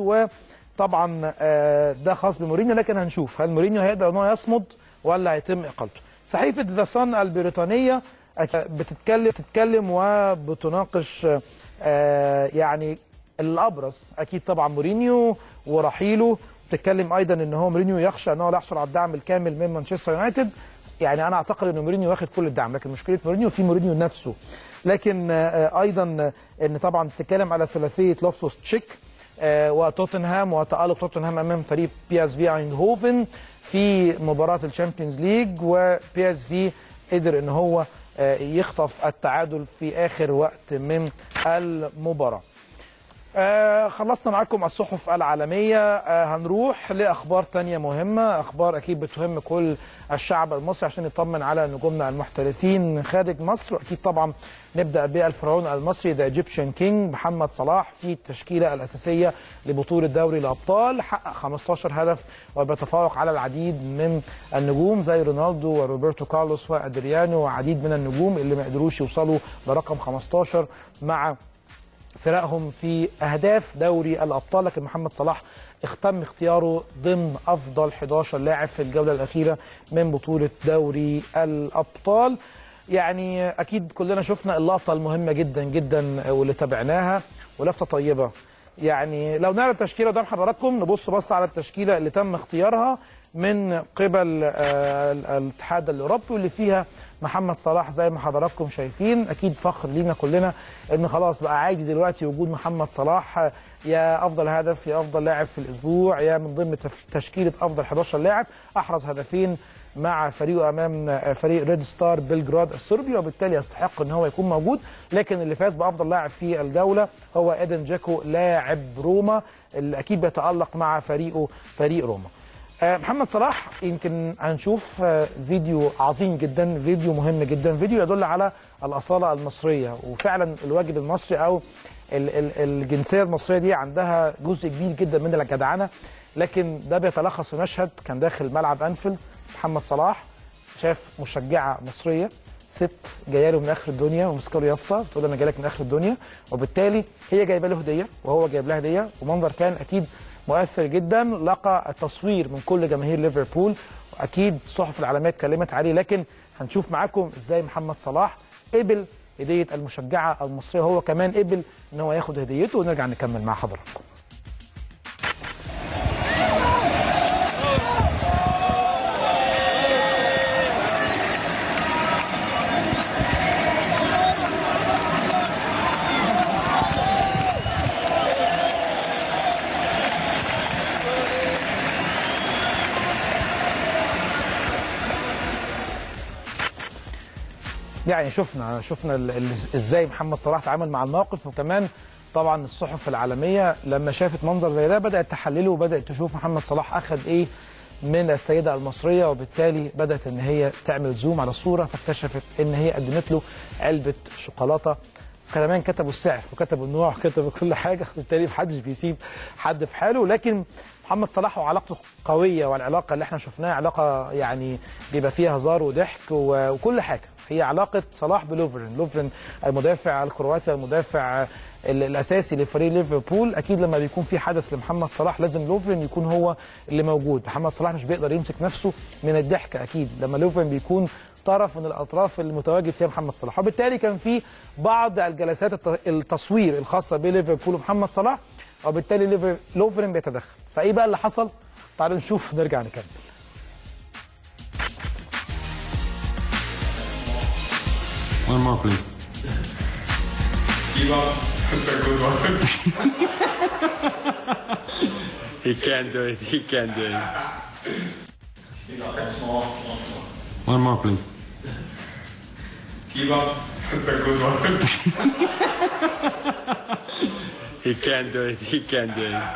وطبعا آه، ده خاص بمورينيو لكن هنشوف هل مورينيو هيقدر ان هو يصمد ولا هيتم اقالته صحيفه ذا صن البريطانيه أك- بتتكلم بتتكلم وبتناقش آه، يعني الابرز اكيد طبعا مورينيو ورحيله بتتكلم ايضا ان هو مورينيو يخشى ان هو لا يحصل على الدعم الكامل من مانشستر يونايتد يعني انا اعتقد ان مورينيو واخد كل الدعم لكن مشكله مورينيو في مورينيو نفسه لكن آه، ايضا آه، ان طبعا بتتكلم على ثلاثيه لوفسوس تشيك آه، وتوتنهام وتالق توتنهام امام فريق بي اس في ايندهوفن في مباراه الشامبيونز ليج وبي اس في قدر ان هو آه، يخطف التعادل في اخر وقت من المباراه آه خلصنا معاكم الصحف العالمية آه هنروح لأخبار تانية مهمة أخبار أكيد بتهم كل الشعب المصري عشان يطمن على نجومنا المحترفين خارج مصر وأكيد طبعا نبدأ بالفرعون المصري ذا ايجيبشن كينج محمد صلاح في التشكيلة الأساسية لبطولة دوري الأبطال حقق 15 هدف وبيتفوق على العديد من النجوم زي رونالدو وروبرتو كارلوس وأدريانو وعديد من النجوم اللي ما قدروش يوصلوا لرقم 15 مع فرقهم في اهداف دوري الابطال لكن محمد صلاح اختم اختياره ضمن افضل 11 لاعب في الجوله الاخيره من بطوله دوري الابطال يعني اكيد كلنا شفنا اللقطه المهمه جدا جدا واللي تابعناها ولفته طيبه يعني لو نعرض تشكيله قدام حضراتكم نبص بس على التشكيله اللي تم اختيارها من قبل آه، الاتحاد الاوروبي واللي فيها محمد صلاح زي ما حضراتكم شايفين اكيد فخر لينا كلنا ان خلاص بقى عادي دلوقتي وجود محمد صلاح آه، يا افضل هدف يا افضل لاعب في الاسبوع يا من ضمن تف- تشكيله افضل 11 لاعب احرز هدفين مع فريقه امام آه، فريق ريد ستار بلجراد الصربي وبالتالي يستحق ان هو يكون موجود لكن اللي فاز بافضل لاعب في الجوله هو ايدن جاكو لاعب روما اللي اكيد بيتالق مع فريقه فريق روما آه، محمد صلاح يمكن هنشوف آه، فيديو عظيم جدا فيديو مهم جدا فيديو يدل على الأصالة المصرية وفعلا الواجب المصري أو ال- ال- الجنسية المصرية دي عندها جزء كبير جدا من الجدعنة لكن ده بيتلخص في مشهد كان داخل ملعب أنفيلد محمد صلاح شاف مشجعة مصرية ست جايه له من اخر الدنيا وماسكه له يافطه بتقول انا جاي لك من اخر الدنيا وبالتالي هي جايبه له هديه وهو جايب لها هديه ومنظر كان اكيد مؤثر جدا لقى التصوير من كل جماهير ليفربول واكيد الصحف العالميه اتكلمت عليه لكن هنشوف معاكم ازاي محمد صلاح قبل هديه المشجعه المصريه هو كمان قبل ان هو ياخد هديته ونرجع نكمل مع حضراتكم يعني شفنا شفنا ال- ال- ازاي محمد صلاح تعامل مع الموقف وكمان طبعا الصحف العالميه لما شافت منظر زي ده بدات تحلله وبدات تشوف محمد صلاح اخذ ايه من السيده المصريه وبالتالي بدات ان هي تعمل زوم على الصوره فاكتشفت ان هي قدمت له علبه شوكولاته كمان كتبوا السعر وكتبوا النوع وكتبوا كل حاجه وبالتالي محدش بيسيب حد في حاله لكن محمد صلاح وعلاقته قويه والعلاقه اللي احنا شفناها علاقه يعني بيبقى فيها هزار وضحك و- وكل حاجه هي علاقه صلاح بلوفرين لوفرين المدافع الكرواتي المدافع ال- الاساسي لفريق ليفربول اكيد لما بيكون في حدث لمحمد صلاح لازم لوفرين يكون هو اللي موجود محمد صلاح مش بيقدر يمسك نفسه من الضحك اكيد لما لوفرين بيكون طرف من الاطراف اللي متواجد فيها محمد صلاح وبالتالي كان في بعض الجلسات الت- التصوير الخاصه بليفربول ومحمد صلاح وبالتالي ليفر- لوفرين بيتدخل فايه بقى اللي حصل تعالوا نشوف ونرجع نكمل One more, please. Keep up the good work. He can't do it. He can't do it. Small. One more, please. Keep up the good work. He can't do it. He can't do it.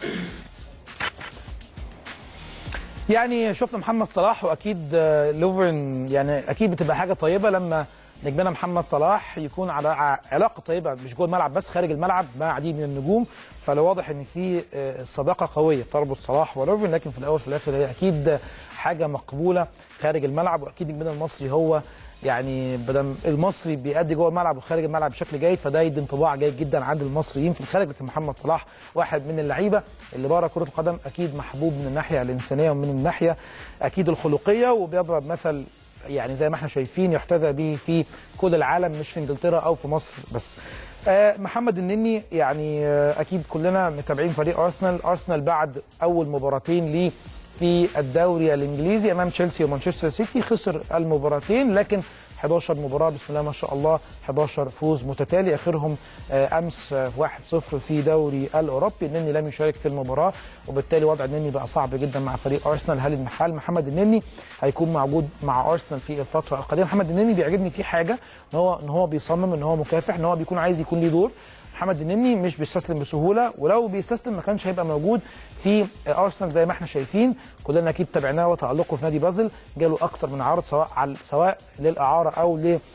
يعني شفنا محمد صلاح واكيد آه، لوفرن يعني اكيد بتبقى حاجه طيبه لما نجمنا محمد صلاح يكون على ع- علاقه طيبه مش جوه الملعب بس خارج الملعب مع عديد من النجوم فلو واضح ان في آه، صداقه قويه تربط صلاح ولوفرن لكن في الاول وفي الاخر هي اكيد حاجه مقبوله خارج الملعب واكيد نجمنا المصري هو يعني بدل المصري بيأدي جوه الملعب وخارج الملعب بشكل جيد فده يدي انطباع جيد جدا عند المصريين في الخارج لكن محمد صلاح واحد من اللعيبه اللي بره كره القدم اكيد محبوب من الناحيه الانسانيه ومن الناحيه اكيد الخلقيه وبيضرب مثل يعني زي ما احنا شايفين يحتذى به في كل العالم مش في انجلترا او في مصر بس آه، محمد النني يعني آه، اكيد كلنا متابعين فريق ارسنال ارسنال بعد اول مباراتين ليه في الدوري الانجليزي امام تشيلسي ومانشستر سيتي خسر المباراتين لكن 11 مباراه بسم الله ما شاء الله 11 فوز متتالي اخرهم آه، امس آه، 1-0 في دوري الاوروبي النني لم يشارك في المباراه وبالتالي وضع النني بقى صعب جدا مع فريق ارسنال هل المحل محمد النني هيكون موجود مع ارسنال في الفتره القادمه محمد النني بيعجبني فيه حاجه ان هو ان هو بيصمم ان هو مكافح ان هو بيكون عايز يكون ليه دور محمد النني مش بيستسلم بسهوله ولو بيستسلم ما كانش هيبقى موجود في ارسنال زي ما احنا شايفين كلنا اكيد تابعناه وتالقه في نادي بازل جاله اكتر من عرض سواء على سواء للاعاره او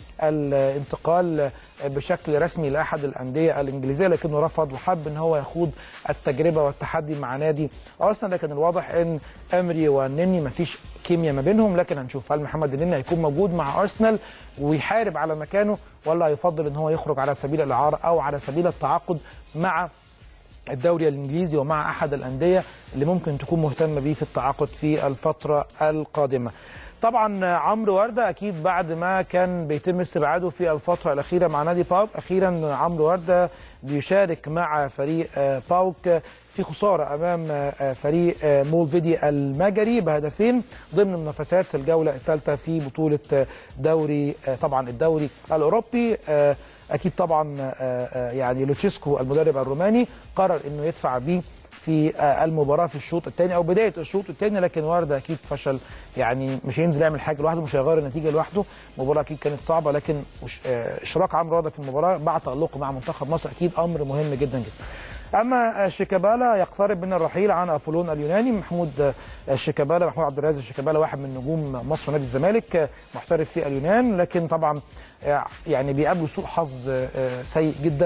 للانتقال بشكل رسمي لاحد الانديه الانجليزيه لكنه رفض وحب ان هو يخوض التجربه والتحدي مع نادي ارسنال لكن الواضح ان امري والنني ما فيش كيمياء ما بينهم لكن هنشوف هل محمد النني هيكون موجود مع ارسنال ويحارب على مكانه ولا هيفضل ان هو يخرج على سبيل الاعاره او على سبيل التعاقد مع الدوري الانجليزي ومع احد الانديه اللي ممكن تكون مهتمه بيه في التعاقد في الفتره القادمه. طبعا عمرو ورده اكيد بعد ما كان بيتم استبعاده في الفتره الاخيره مع نادي باوك اخيرا عمرو ورده بيشارك مع فريق آه، باوك في خساره امام آه، فريق آه، مولفيدي المجري بهدفين ضمن منافسات الجوله الثالثه في بطوله آه، دوري آه، طبعا الدوري الاوروبي آه، اكيد طبعا آه، آه، يعني لوتشيسكو المدرب الروماني قرر انه يدفع بيه في آه، المباراه في الشوط الثاني او بدايه الشوط الثاني لكن ورده اكيد فشل يعني مش هينزل يعمل حاجه لوحده مش هيغير النتيجه لوحده المباراه اكيد كانت صعبه لكن وش- آه، اشراك عمرو ورده في المباراه بعد تالقه مع منتخب مصر اكيد امر مهم جدا جدا اما شيكابالا يقترب من الرحيل عن ابولون اليوناني محمود شيكابالا محمود عبد الرازق شيكابالا واحد من نجوم مصر ونادي الزمالك محترف في اليونان لكن طبعا يعني بيقابله سوء حظ سيء جدا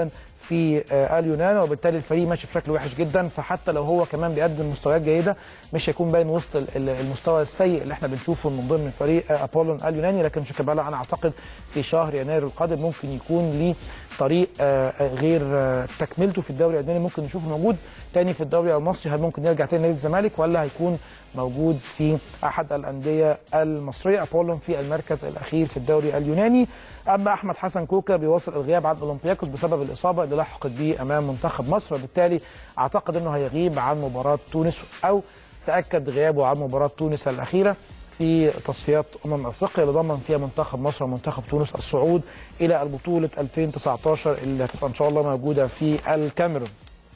في آه، اليونان وبالتالي الفريق ماشي بشكل وحش جدا فحتى لو هو كمان بيقدم مستويات جيده مش هيكون باين وسط ال- ال- المستوى السيء اللي احنا بنشوفه من ضمن فريق آه، ابولون اليوناني لكن شيكابالا انا اعتقد في شهر يناير القادم ممكن يكون ليه طريق آه، آه، غير آه، تكملته في الدوري الالماني ممكن نشوفه موجود تاني في الدوري المصري هل ممكن يرجع تاني نادي الزمالك ولا هيكون موجود في احد الانديه المصريه ابولون في المركز الاخير في الدوري اليوناني اما احمد حسن كوكا بيواصل الغياب عن اولمبياكوس بسبب الاصابه اللي لحقت به امام منتخب مصر وبالتالي اعتقد انه هيغيب عن مباراه تونس او تاكد غيابه عن مباراه تونس الاخيره في تصفيات امم افريقيا اللي ضمن فيها منتخب مصر ومنتخب تونس الصعود الى البطوله 2019 اللي هتبقى ان شاء الله موجوده في الكاميرون.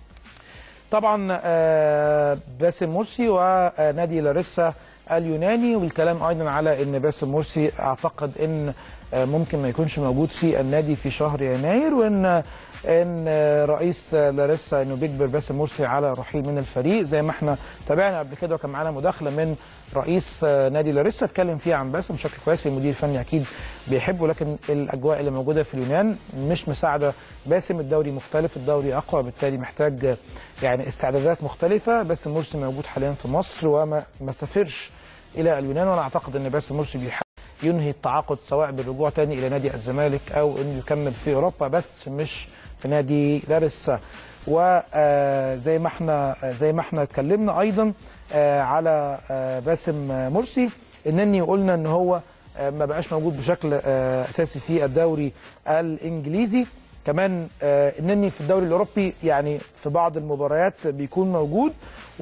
طبعا آه، باسم مرسي ونادي لاريسا اليوناني والكلام ايضا على ان باسم مرسي اعتقد ان آه، ممكن ما يكونش موجود في النادي في شهر يناير وان ان آه، رئيس آه، لاريسا انه بيجبر باسم مرسي على الرحيل من الفريق زي ما احنا تابعنا قبل كده وكان معانا مداخله من رئيس آه، نادي لاريسا اتكلم فيها عن باسم بشكل كويس المدير الفني اكيد بيحبه لكن الاجواء اللي موجوده في اليونان مش مساعده باسم الدوري مختلف الدوري اقوى بالتالي محتاج آه، يعني استعدادات مختلفه باسم مرسي موجود حاليا في مصر وما ما سافرش الى اليونان وانا اعتقد ان باسم مرسي بيحاول ينهي التعاقد سواء بالرجوع تاني الى نادي الزمالك او انه يكمل في اوروبا بس مش في نادي لاريسا وزي ما احنا آه، زي ما احنا اتكلمنا ايضا آه، على آه، باسم آه، مرسي انني قلنا ان هو آه، ما بقاش موجود بشكل آه، اساسي في الدوري الانجليزي كمان آه، انني في الدوري الاوروبي يعني في بعض المباريات بيكون موجود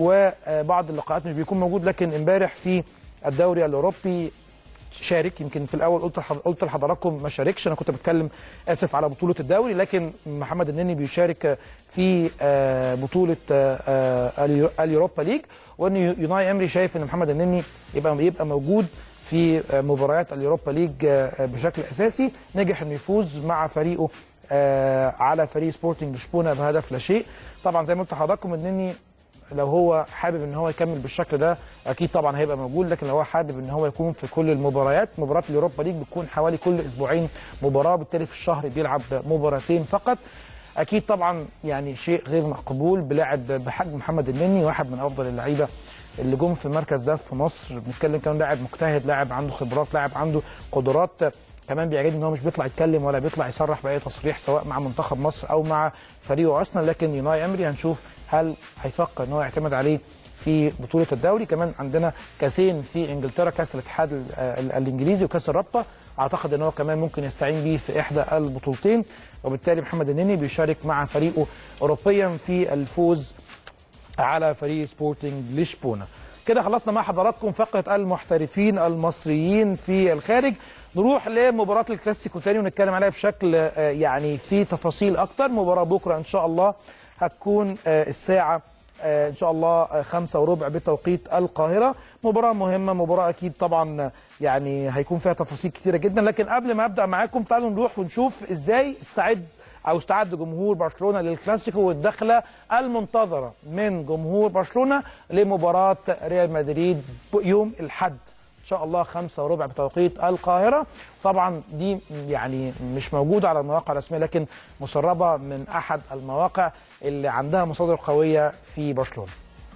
وبعض اللقاءات مش بيكون موجود لكن امبارح في الدوري الاوروبي شارك يمكن في الاول قلت لحض- قلت لحضراتكم ما شاركش انا كنت بتكلم اسف على بطوله الدوري لكن محمد النني بيشارك في آه، بطوله آه، آه، اليو- اليوروبا ليج وان يوناي امري شايف ان محمد النني يبقى يبقى موجود في آه، مباريات اليوروبا ليج آه، بشكل اساسي نجح انه يفوز مع فريقه آه، على فريق سبورتنج لشبونه بهدف لا شيء طبعا زي ما قلت لحضراتكم النني لو هو حابب ان هو يكمل بالشكل ده اكيد طبعا هيبقى موجود لكن لو هو حابب ان هو يكون في كل المباريات مباراه اليوروبا ليج بتكون حوالي كل اسبوعين مباراه بالتالي في الشهر بيلعب مباراتين فقط اكيد طبعا يعني شيء غير مقبول بلاعب بحجم محمد النني واحد من افضل اللعيبه اللي جم في المركز ده في مصر بنتكلم كمان لاعب مجتهد لاعب عنده خبرات لاعب عنده قدرات كمان بيعجبني ان هو مش بيطلع يتكلم ولا بيطلع يصرح باي تصريح سواء مع منتخب مصر او مع فريقه ارسنال لكن يوناي امري هنشوف هل هيفكر ان هو يعتمد عليه في بطوله الدوري كمان عندنا كاسين في انجلترا كاس الاتحاد ال- ال- الانجليزي وكاس الرابطه اعتقد ان هو كمان ممكن يستعين بيه في احدى البطولتين وبالتالي محمد النني بيشارك مع فريقه اوروبيا في الفوز على فريق سبورتنج لشبونه كده خلصنا مع حضراتكم فقره المحترفين المصريين في الخارج نروح لمباراه الكلاسيكو تاني ونتكلم عليها بشكل آه، يعني في تفاصيل اكتر مباراه بكره ان شاء الله هتكون آه، الساعه آه، ان شاء الله آه، خمسة وربع بتوقيت القاهره مباراه مهمه مباراه اكيد طبعا آه، يعني هيكون فيها تفاصيل كتيره جدا لكن قبل ما ابدا معاكم تعالوا نروح ونشوف ازاي استعد او استعد جمهور برشلونه للكلاسيكو والدخله المنتظره من جمهور برشلونه لمباراه ريال مدريد يوم الاحد ان شاء الله خمسة وربع بتوقيت القاهره طبعا دي يعني مش موجوده على المواقع الرسميه لكن مسربه من احد المواقع اللي عندها مصادر قويه في برشلونه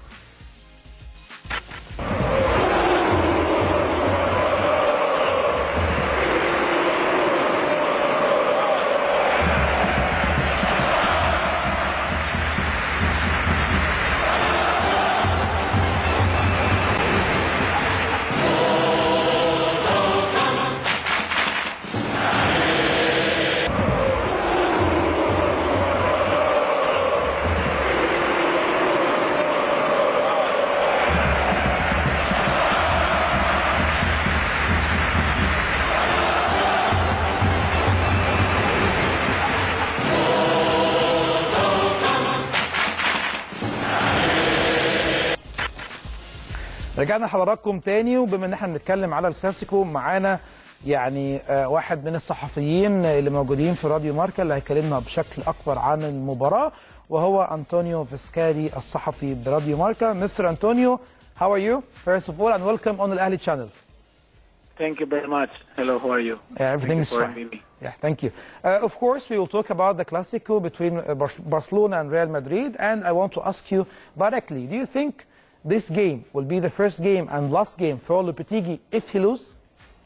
رجعنا لحضراتكم تاني وبما ان احنا بنتكلم على الكلاسيكو معانا يعني آه، واحد من الصحفيين اللي موجودين في راديو ماركا اللي هيكلمنا بشكل اكبر عن المباراه وهو انطونيو فيسكاري الصحفي براديو ماركا مستر انطونيو how are you first of all and welcome on الاهلي channel Thank you very much. Hello, how are you? Yeah, everything Thank is you for fine. having me. Yeah, thank you. Uh, of course, we will talk about the Clasico between uh, Bar- Barcelona and Real Madrid, and I want to ask you directly: Do you think this game will be the first game and last game for Lopetegui if he loses?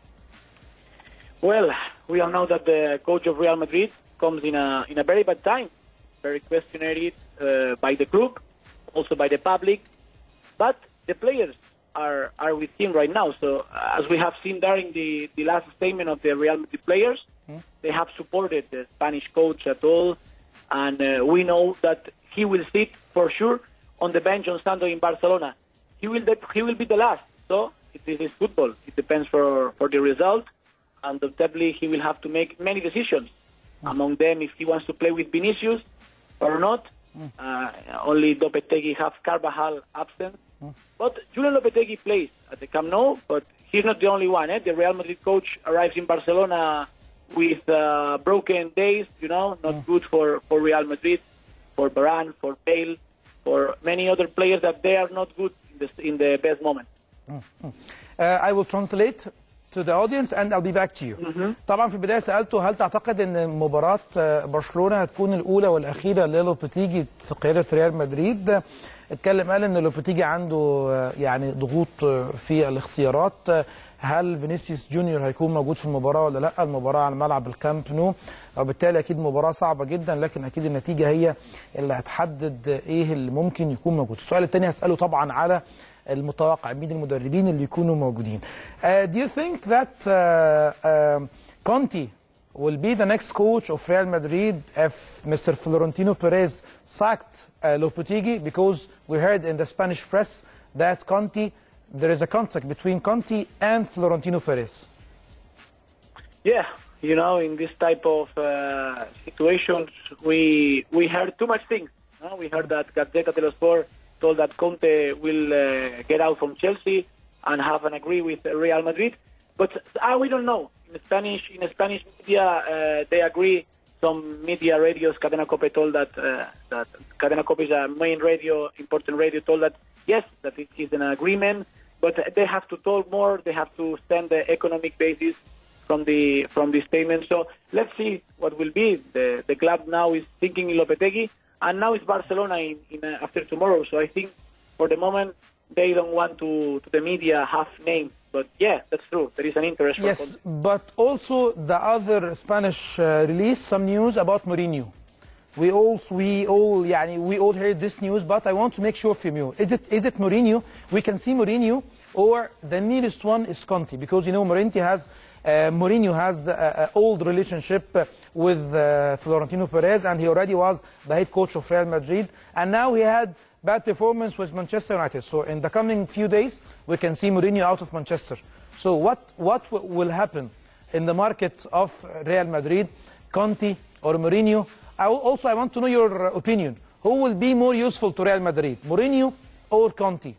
Well, we all know that the coach of Real Madrid comes in a in a very bad time, very questioned uh, by the club, also by the public, but the players are are with him right now. So uh, as we have seen during the the last statement of the Real Madrid players, they have supported the Spanish coach at all, and uh, we know that he will sit for sure on the bench on Sunday in Barcelona. He will he will be the last. So it is football. It depends for for the result and undoubtedly he will have to make many decisions. Among them, if he wants to play with Vinicius or not. Uh, only Lopetegui have Carvajal absent. But Julian Lopetegui plays at the Camp Nou, but he's not the only one. Eh? The Real Madrid coach arrives in Barcelona with uh, broken days, you know, not good for, for Real Madrid, for Varane, for Bale, for many other players that they are not good in the, in the best moment. Uh, I will translate to the audience and I'll be back to you. طبعا في البدايه سالته هل تعتقد ان مباراه آه، برشلونه هتكون الاولى والاخيره للوبيتيجي في قياده ريال مدريد؟ آه، اتكلم قال ان لوبيتيجي عنده آه، يعني ضغوط آه، في الاختيارات آه، هل فينيسيوس جونيور هيكون موجود في المباراه ولا لا؟ المباراه على ملعب الكامب نو وبالتالي اكيد مباراه صعبه جدا لكن اكيد النتيجه هي اللي هتحدد ايه اللي ممكن يكون موجود. السؤال الثاني هساله طبعا على المتوقع مين المدربين اللي يكونوا موجودين. Uh, do you think that uh, um, Conte will be the next coach of Real Madrid if Mr. Florentino Perez sacked uh, Lopetegui? Because we heard in the Spanish press that Conte, there is a contact between Conte and Florentino Perez. Yeah, you know, in this type of uh, situations, we we heard too much things. no? We heard that Gazzetta dello Sport told that Conte will uh, get out from Chelsea and have an agree with Real Madrid, but uh, we don't know. In Spanish, in Spanish media, uh, they agree. Some media radios, Cadena Cope told that uh, that Cadena Cope is a main radio, important radio, told that yes, that it is an agreement, but they have to talk more. They have to stand the economic basis from the from the statement. So let's see what will be. The the club now is thinking in Lopetegui, and now it's Barcelona in, in uh, after tomorrow. So I think for the moment they don't want to to the media have names. But yeah, that's true. There is an interest. Yes, From, but also the other Spanish uh, released some news about Mourinho. We all, we all, يعني, we all heard this news, but I want to make sure from you. Is it, is it Mourinho? We can see Mourinho, or the nearest one is Conte, because you know Mourinho has, uh, Mourinho has an old relationship uh, with uh, Florentino Perez, and he already was the head coach of Real Madrid, and now he had bad performance with Manchester United. So in the coming few days, we can see Mourinho out of Manchester. So what what w- will happen in the market of Real Madrid, Conte or Mourinho? I will- also I want to know your uh, opinion. Who will be more useful to Real Madrid, Mourinho or Conte?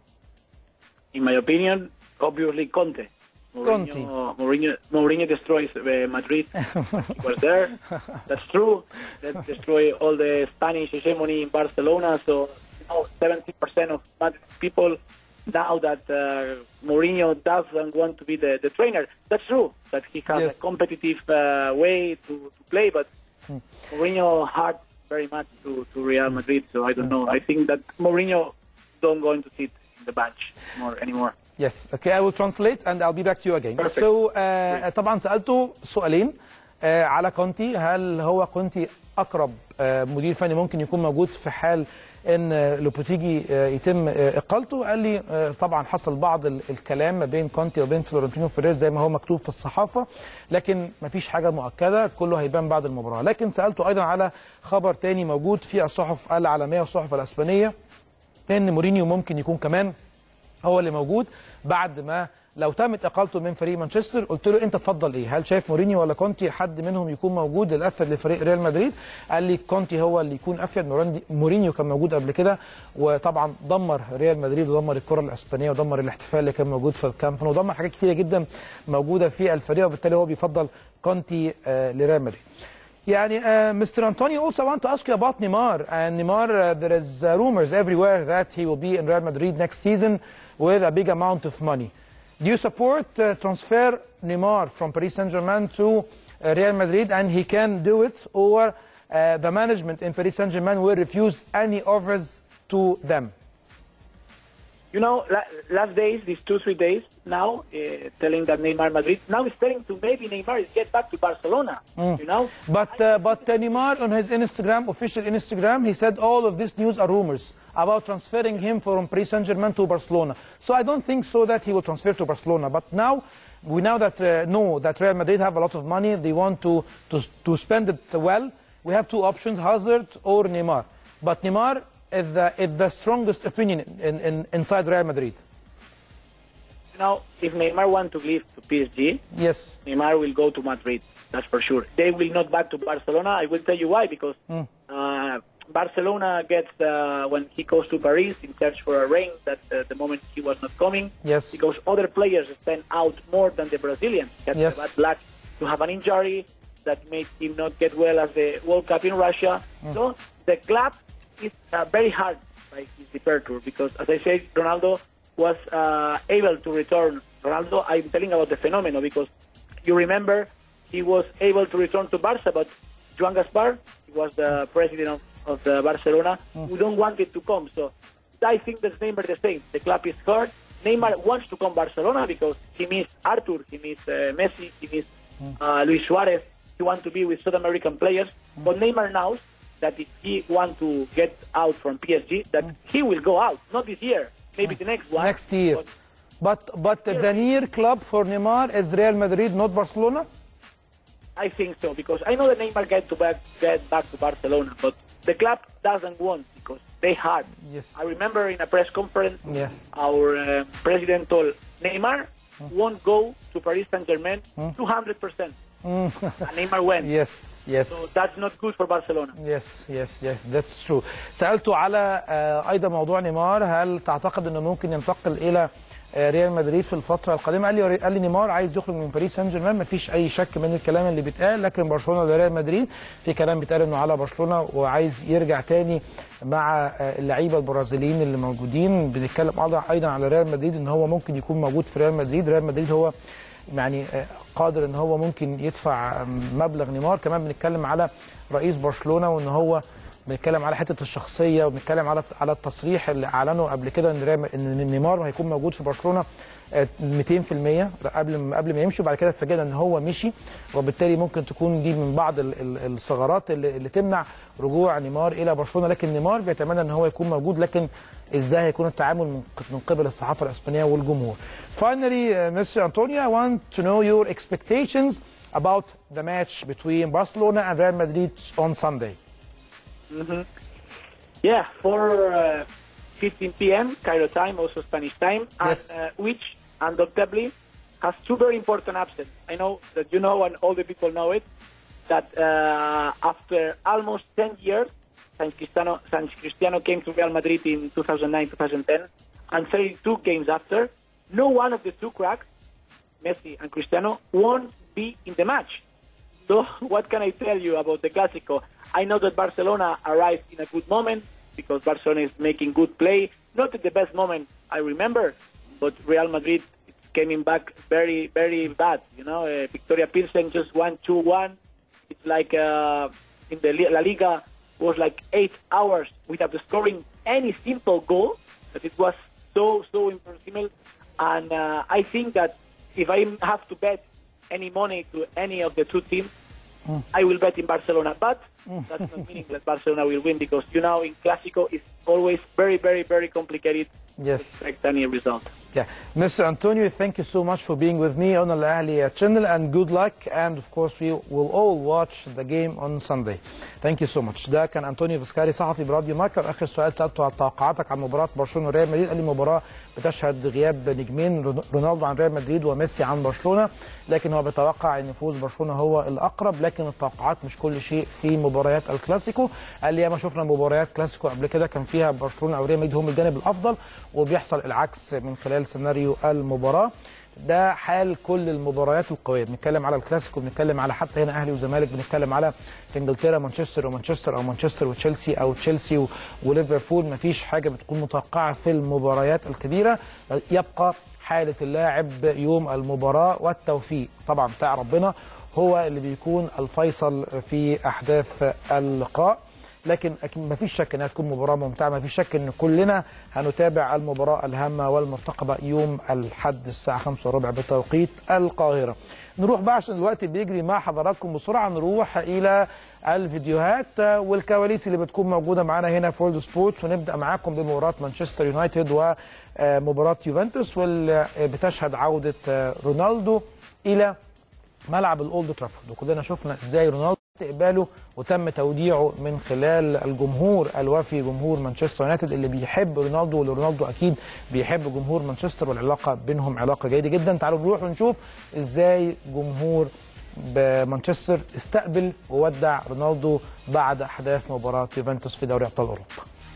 in my opinion, obviously Conte. Conte. Mourinho, Mourinho, Mourinho destroys uh, Madrid. he was there. That's true. That destroy all the Spanish hegemony in Barcelona. So now 70% of Madrid people now that uh, Mourinho doesn't want to be the, the trainer. That's true. That he has Yes. a competitive uh, way to, to play, but Mourinho hard very much to, to Real Madrid. So I don't know. I think that Mourinho don't going to sit in the bench more anymore. Yes, okay, I will translate and I'll be back to you again. Perfect. So, uh, طبعا سألته سؤالين uh, على كونتي هل هو كونتي أقرب uh, مدير فني ممكن يكون موجود في حال ان uh, لوبوتيجي uh, يتم uh, اقالته قال لي uh, طبعا حصل بعض ال- الكلام ما بين كونتي وبين فلورنتينو بيريز زي ما هو مكتوب في الصحافه لكن ما فيش حاجه مؤكده كله هيبان بعد المباراه لكن سالته ايضا على خبر تاني موجود في الصحف العالميه والصحف الاسبانيه ان مورينيو ممكن يكون كمان هو اللي موجود بعد ما لو تمت اقالته من فريق مانشستر قلت له انت تفضل ايه هل شايف مورينيو ولا كونتي حد منهم يكون موجود الافيد لفريق ريال مدريد قال لي كونتي هو اللي يكون افيد موراندي- مورينيو كان موجود قبل كده وطبعا دمر ريال مدريد ودمر الكره الاسبانيه ودمر الاحتفال اللي كان موجود في الكامب نو ودمر حاجات كتيره جدا موجوده في الفريق وبالتالي هو بيفضل كونتي آه لريال مدريد يعني uh, Mr. Antonio also want to ask you about Neymar and Neymar uh, there is uh, rumors everywhere that he will be in Real Madrid next season with a big amount of money. Do you support uh, transfer Neymar from Paris Saint-Germain to uh, Real Madrid and he can do it or uh, the management in Paris Saint-Germain will refuse any offers to them? You know, la- last days, these two, three days now, uh, telling that Neymar Madrid, now is telling to maybe Neymar is get back to Barcelona, you know? But uh, but uh, Neymar on his Instagram, official Instagram, he said all of this news are rumors about transferring him from Paris Saint-Germain to Barcelona. So I don't think so that he will transfer to Barcelona. But now we now that uh, know that Real Madrid have a lot of money, they want to to to spend it well. We have two options: Hazard or Neymar. But Neymar is the is the strongest opinion in, in inside Real Madrid. You know, if Neymar want to leave to PSG, Yes. Neymar will go to Madrid. That's for sure. They will not back to Barcelona. I will tell you why. Because uh, Barcelona gets uh, when he goes to Paris in search for a ring. That uh, the moment he was not coming. Yes. Because other players spend out more than the Brazilians. He had Yes. the bad luck to have an injury that made him not get well at the World Cup in Russia. So the club is uh, very hard by his departure because, as I said, Ronaldo was uh, able to return. Ronaldo, I'm telling about the phenomenon because you remember he was able to return to Barca, but Joan Gaspar, he was the president of, of the Barcelona, who don't want it to come. So I think that's Neymar the same. The club is hurt. Neymar wants to come Barcelona because he missed Arthur, he missed uh, Messi, he missed uh, Luis Suarez. He wants to be with South American players. But Neymar knows that if he wants to get out from PSG, that he will go out. Not this year, maybe the next one. Next year. But But but the near club for Neymar is Real Madrid, not Barcelona. I think so because I know that Neymar get to back get back to Barcelona, but the club doesn't want because they hard. Yes. I remember in a press conference, Yes. our uh, president told Neymar won't go to Paris Saint Germain 200 percent, and Neymar went. Yes, yes. So that's not good for Barcelona. Yes yes yes that's true سألته على آه، أيضا موضوع نيمار هل تعتقد أنه ممكن ينتقل إلى آه، ريال مدريد في الفترة القادمة قال لي قال لي نيمار عايز يخرج من باريس سان جيرمان مفيش أي شك من الكلام اللي بيتقال لكن برشلونة ولا ريال مدريد في كلام بيتقال إنه على برشلونة وعايز يرجع تاني مع آه، اللعيبة البرازيليين اللي موجودين بنتكلم أيضا- أيضا على ريال مدريد إن هو ممكن يكون موجود في ريال مدريد ريال مدريد هو يعني آه، قادر ان هو ممكن يدفع مبلغ نيمار كمان بنتكلم على رئيس برشلونه وان هو بنتكلم على حته الشخصيه وبنتكلم على على التصريح اللي اعلنه قبل كده ان ريال- ان نيمار هيكون موجود في برشلونه آه، 200% قبل ما قبل ما يمشي وبعد كده اتفاجئنا ان هو مشي وبالتالي ممكن تكون دي من بعض ال- ال- الثغرات اللي, اللي تمنع رجوع نيمار الى برشلونه لكن نيمار بيتمنى ان هو يكون موجود لكن ازاي هيكون التعامل من من قبل الصحافه الاسبانيه والجمهور. Finally, uh, Mr. Antonio, I want to know your expectations about the match between Barcelona and Real Madrid on Sunday. Yeah, for uh, 15 p.m. Cairo time, also Spanish time, Yes. and uh, which undoubtedly has two very important absents. I know that you know, and all the people know it, that uh, after almost 10 years, San Cristiano, San Cristiano came to Real Madrid in 2009-2010, and 32 games after, no one of the two cracks, Messi and Cristiano, won't be in the match. So what can I tell you about the Clásico? I know that Barcelona arrived in a good moment because Barcelona is making good play. Not at the best moment I remember, but Real Madrid is coming back very, very bad. You know, uh, Victoria Pilsen just won 2-1. It's like uh, in the Li- La Liga was like eight hours without scoring any simple goal. That it was so, so impossible. And uh, I think that if I have to bet any money to any of the two teams, I will bet in Barcelona. But that's not meaning that Barcelona will win because you know in Clásico it's always very, very, very complicated Yes. to expect any result. Yeah. Mr. Antonio, thank you so much for being with me on Al Ahly channel and good luck and of course we will all watch the game on Sunday. Thank you so much. ده كان أنطونيو فيسكاري صحفي براديو ماركا وآخر سؤال سألته على توقعاتك عن مباراة برشلونة وريال مدريد قال لي مباراة بتشهد غياب نجمين رون- رونالدو عن ريال مدريد وميسي عن برشلونة لكن هو بيتوقع ان فوز برشلونة هو الأقرب لكن التوقعات مش كل شيء في مباريات الكلاسيكو قال لي ياما شفنا مباريات كلاسيكو قبل كده كان فيها برشلونة أو ريال مدريد هم الجانب الأفضل وبيحصل العكس من خلال سيناريو المباراة ده حال كل المباريات القويه بنتكلم على الكلاسيكو بنتكلم على حتى هنا اهلي وزمالك بنتكلم على في انجلترا مانشستر ومانشستر او مانشستر وتشيلسي او تشيلسي و- وليفربول مفيش حاجه بتكون متوقعه في المباريات الكبيره يبقى حاله اللاعب يوم المباراه والتوفيق طبعا بتاع ربنا هو اللي بيكون الفيصل في احداث اللقاء لكن اكيد ما فيش شك انها تكون مباراه ممتعه ما فيش شك ان كلنا هنتابع المباراه الهامه والمرتقبه يوم الاحد الساعه 5 وربع بتوقيت القاهره نروح بقى عشان الوقت بيجري مع حضراتكم بسرعه نروح الى الفيديوهات والكواليس اللي بتكون موجوده معانا هنا في وورلد سبورتس ونبدا معاكم بمباراه مانشستر يونايتد ومباراه يوفنتوس واللي بتشهد عوده رونالدو الى ملعب الاولد ترافورد وكلنا شفنا ازاي رونالدو استقباله وتم توديعه من خلال الجمهور الوفي جمهور مانشستر يونايتد اللي بيحب رونالدو واللي رونالدو اكيد بيحب جمهور مانشستر والعلاقه بينهم علاقه جيده جدا تعالوا نروح ونشوف ازاي جمهور بمانشستر استقبل وودع رونالدو بعد احداث مباراه يوفنتوس في دوري ابطال اوروبا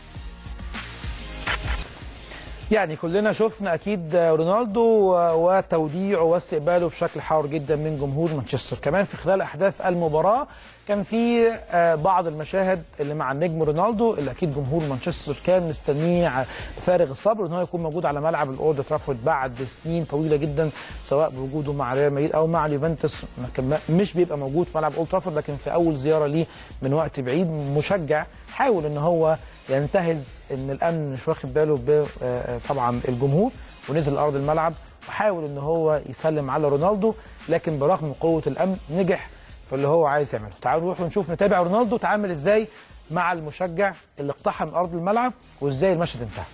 يعني كلنا شفنا اكيد رونالدو وتوديعه واستقباله بشكل حار جدا من جمهور مانشستر كمان في خلال احداث المباراه كان في بعض المشاهد اللي مع النجم رونالدو اللي اكيد جمهور مانشستر كان مستنيه فارغ الصبر ان هو يكون موجود على ملعب الاولد ترافورد بعد سنين طويله جدا سواء بوجوده مع ريال مدريد او مع اليوفنتوس مش بيبقى موجود في ملعب اولد ترافورد لكن في اول زياره ليه من وقت بعيد مشجع حاول ان هو ينتهز ان الامن مش واخد باله طبعا الجمهور ونزل ارض الملعب وحاول ان هو يسلم على رونالدو لكن برغم قوه الامن نجح في اللي هو عايز يعمله تعالوا نروح ونشوف نتابع رونالدو تعامل ازاي مع المشجع اللي اقتحم ارض الملعب وازاي المشهد انتهى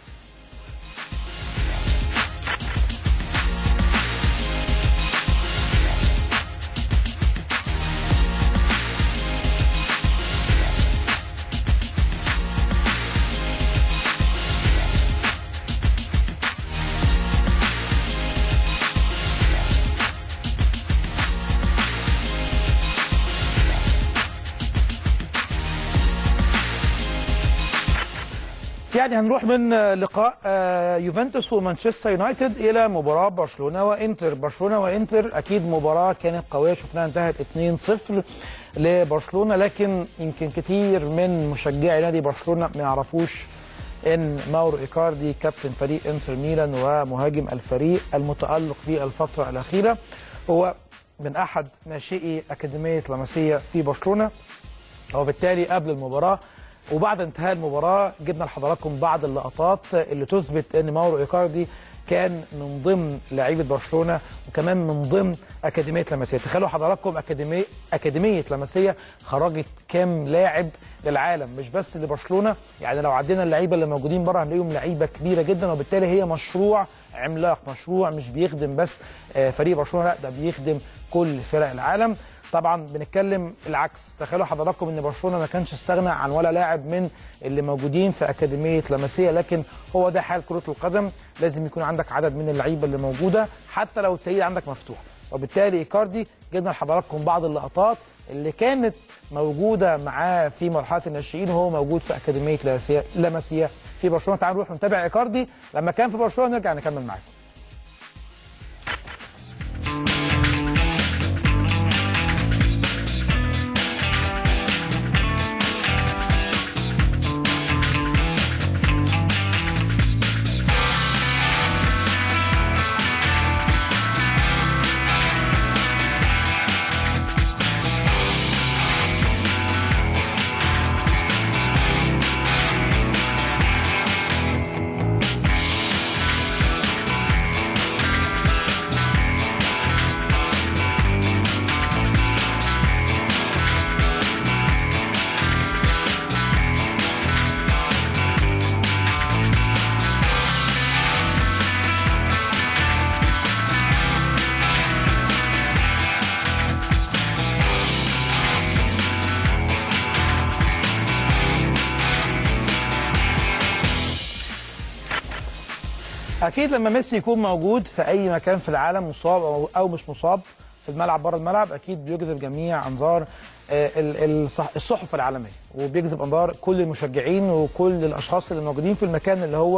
يعني هنروح من لقاء يوفنتوس ومانشستر يونايتد الى مباراه برشلونه وانتر برشلونه وانتر اكيد مباراه كانت قويه شفناها انتهت 2-0 لبرشلونه لكن يمكن كتير من مشجعي نادي برشلونه ما يعرفوش ان ماورو ايكاردي كابتن فريق انتر ميلان ومهاجم الفريق المتالق في الفتره الاخيره هو من احد ناشئي اكاديميه لاماسيا في برشلونه وبالتالي قبل المباراه وبعد انتهاء المباراه جبنا لحضراتكم بعض اللقطات اللي تثبت ان ماورو ايكاردي كان من ضمن لعيبه برشلونه وكمان من ضمن اكاديميه لاماسيا تخيلوا حضراتكم اكاديميه اكاديميه لاماسيا خرجت كام لاعب للعالم مش بس لبرشلونه يعني لو عدينا اللعيبه اللي موجودين بره هنلاقيهم لعيبه كبيره جدا وبالتالي هي مشروع عملاق مشروع مش بيخدم بس فريق برشلونه لا ده بيخدم كل فرق العالم طبعا بنتكلم العكس تخيلوا حضراتكم ان برشلونه ما كانش استغنى عن ولا لاعب من اللي موجودين في اكاديميه لاماسيا لكن هو ده حال كره القدم لازم يكون عندك عدد من اللعيبه اللي موجوده حتى لو التأييد عندك مفتوح وبالتالي ايكاردي جبنا لحضراتكم بعض اللقطات اللي كانت موجوده معاه في مرحله الناشئين وهو موجود في اكاديميه لاماسيا في برشلونه تعالوا نروح نتابع ايكاردي لما كان في برشلونه نرجع نكمل معاكم اكيد لما ميسي يكون موجود في اي مكان في العالم مصاب او او مش مصاب في الملعب بره الملعب اكيد بيجذب جميع انظار آه، ال- الصح- الصحف العالميه وبيجذب انظار كل المشجعين وكل الاشخاص اللي موجودين في المكان اللي هو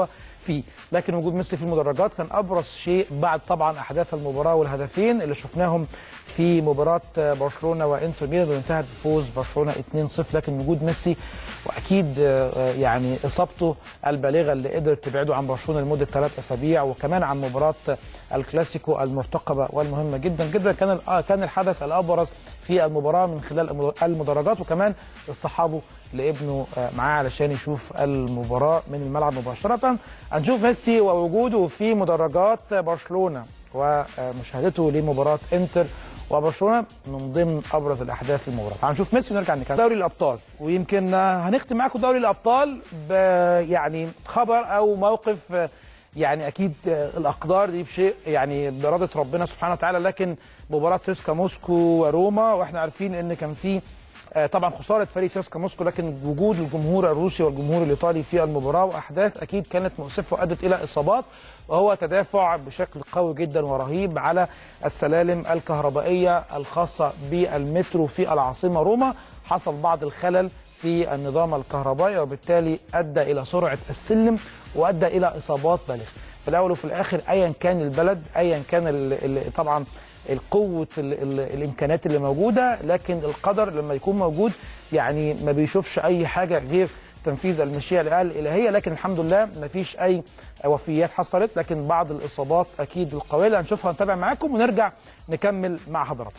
فيه لكن وجود ميسي في المدرجات كان ابرز شيء بعد طبعا احداث المباراه والهدفين اللي شفناهم في مباراه برشلونه وانتر ميلان واللي انتهت بفوز برشلونه 2-0 لكن وجود ميسي واكيد آه، يعني اصابته البالغه اللي قدر تبعده عن برشلونه لمده ثلاث اسابيع وكمان عن مباراه الكلاسيكو المرتقبه والمهمه جدا جدا كان ال- آه، كان الحدث الابرز في المباراه من خلال الم- المدرجات وكمان اصطحابه لابنه آه، معاه علشان يشوف المباراه من الملعب مباشره هنشوف ميسي ووجوده في مدرجات برشلونه ومشاهدته لمباراه انتر وبرشلونه من ضمن ابرز الاحداث المباراه هنشوف ميسي ونرجع نتكلم دوري الابطال ويمكن آه، هنختم معاكم دوري الابطال ب يعني خبر او موقف آه، يعني اكيد آه، الاقدار دي بشيء يعني باراده ربنا سبحانه وتعالى لكن مباراه سيسكا موسكو وروما واحنا عارفين ان كان في آه، طبعا خساره فريق سيسكا موسكو لكن وجود الجمهور الروسي والجمهور الايطالي في المباراه واحداث اكيد كانت مؤسفه وادت الى اصابات وهو تدافع بشكل قوي جدا ورهيب على السلالم الكهربائيه الخاصه بالمترو في العاصمه روما حصل بعض الخلل في النظام الكهربائي وبالتالي ادى الى سرعه السلم وادى الى اصابات بالغه في الاول وفي الاخر ايا كان البلد ايا كان ال ال طبعا القوة ال ال الامكانيات اللي موجوده لكن القدر لما يكون موجود يعني ما بيشوفش اي حاجه غير تنفيذ المشيئه الالهيه لكن الحمد لله ما فيش اي وفيات حصلت لكن بعض الاصابات اكيد القويه اللي هنشوفها نتابع معاكم ونرجع نكمل مع حضراتكم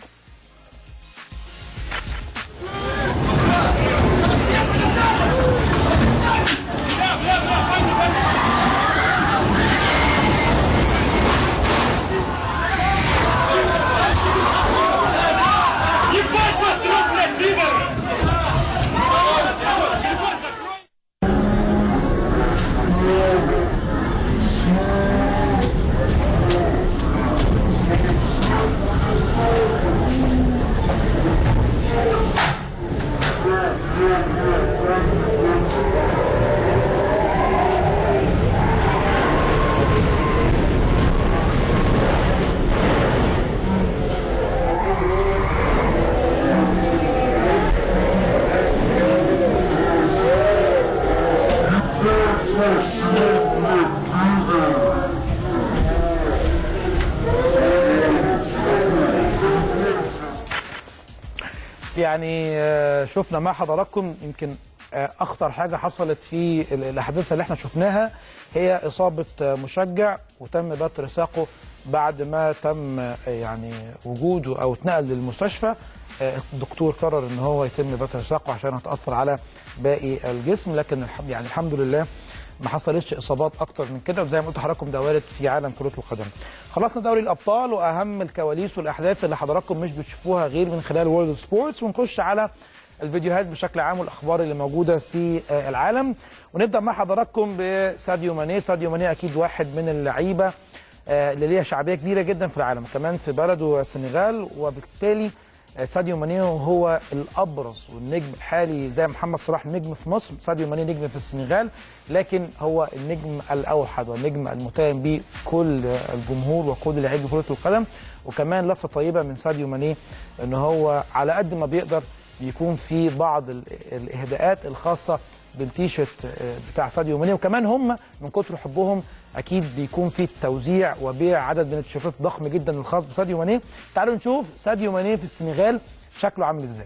يعني آه، شفنا مع حضراتكم يمكن آه، اخطر حاجه حصلت في ال- الاحداث اللي احنا شفناها هي اصابه آه، مشجع وتم بتر ساقه بعد ما تم آه، يعني وجوده او اتنقل للمستشفى آه، الدكتور قرر ان هو يتم بتر ساقه عشان هتاثر على باقي الجسم لكن الح- يعني الحمد لله ما حصلتش اصابات اكتر من كده وزي ما قلت لحضراتكم ده وارد في عالم كره القدم. خلصنا دوري الابطال واهم الكواليس والاحداث اللي حضراتكم مش بتشوفوها غير من خلال وورلد سبورتس ونخش على الفيديوهات بشكل عام والاخبار اللي موجوده في آه، العالم ونبدا مع حضراتكم بساديو ماني، ساديو ماني اكيد واحد من اللعيبه آه، اللي ليها شعبيه كبيره جدا في العالم كمان في بلده السنغال وبالتالي آه، ساديو ماني هو الابرز والنجم الحالي زي محمد صلاح نجم في مصر ساديو ماني نجم في السنغال لكن هو النجم الاوحد والنجم المتهم به كل الجمهور وكل لاعبي كره القدم وكمان لفه طيبه من ساديو ماني ان هو على قد ما بيقدر يكون في بعض ال- الاهداءات الخاصه بالتيشيرت آه، بتاع ساديو ماني وكمان هم من كتر حبهم اكيد بيكون في توزيع وبيع عدد من التيشيرتات ضخم جدا الخاص بساديو ماني تعالوا نشوف ساديو ماني في السنغال شكله عامل ازاي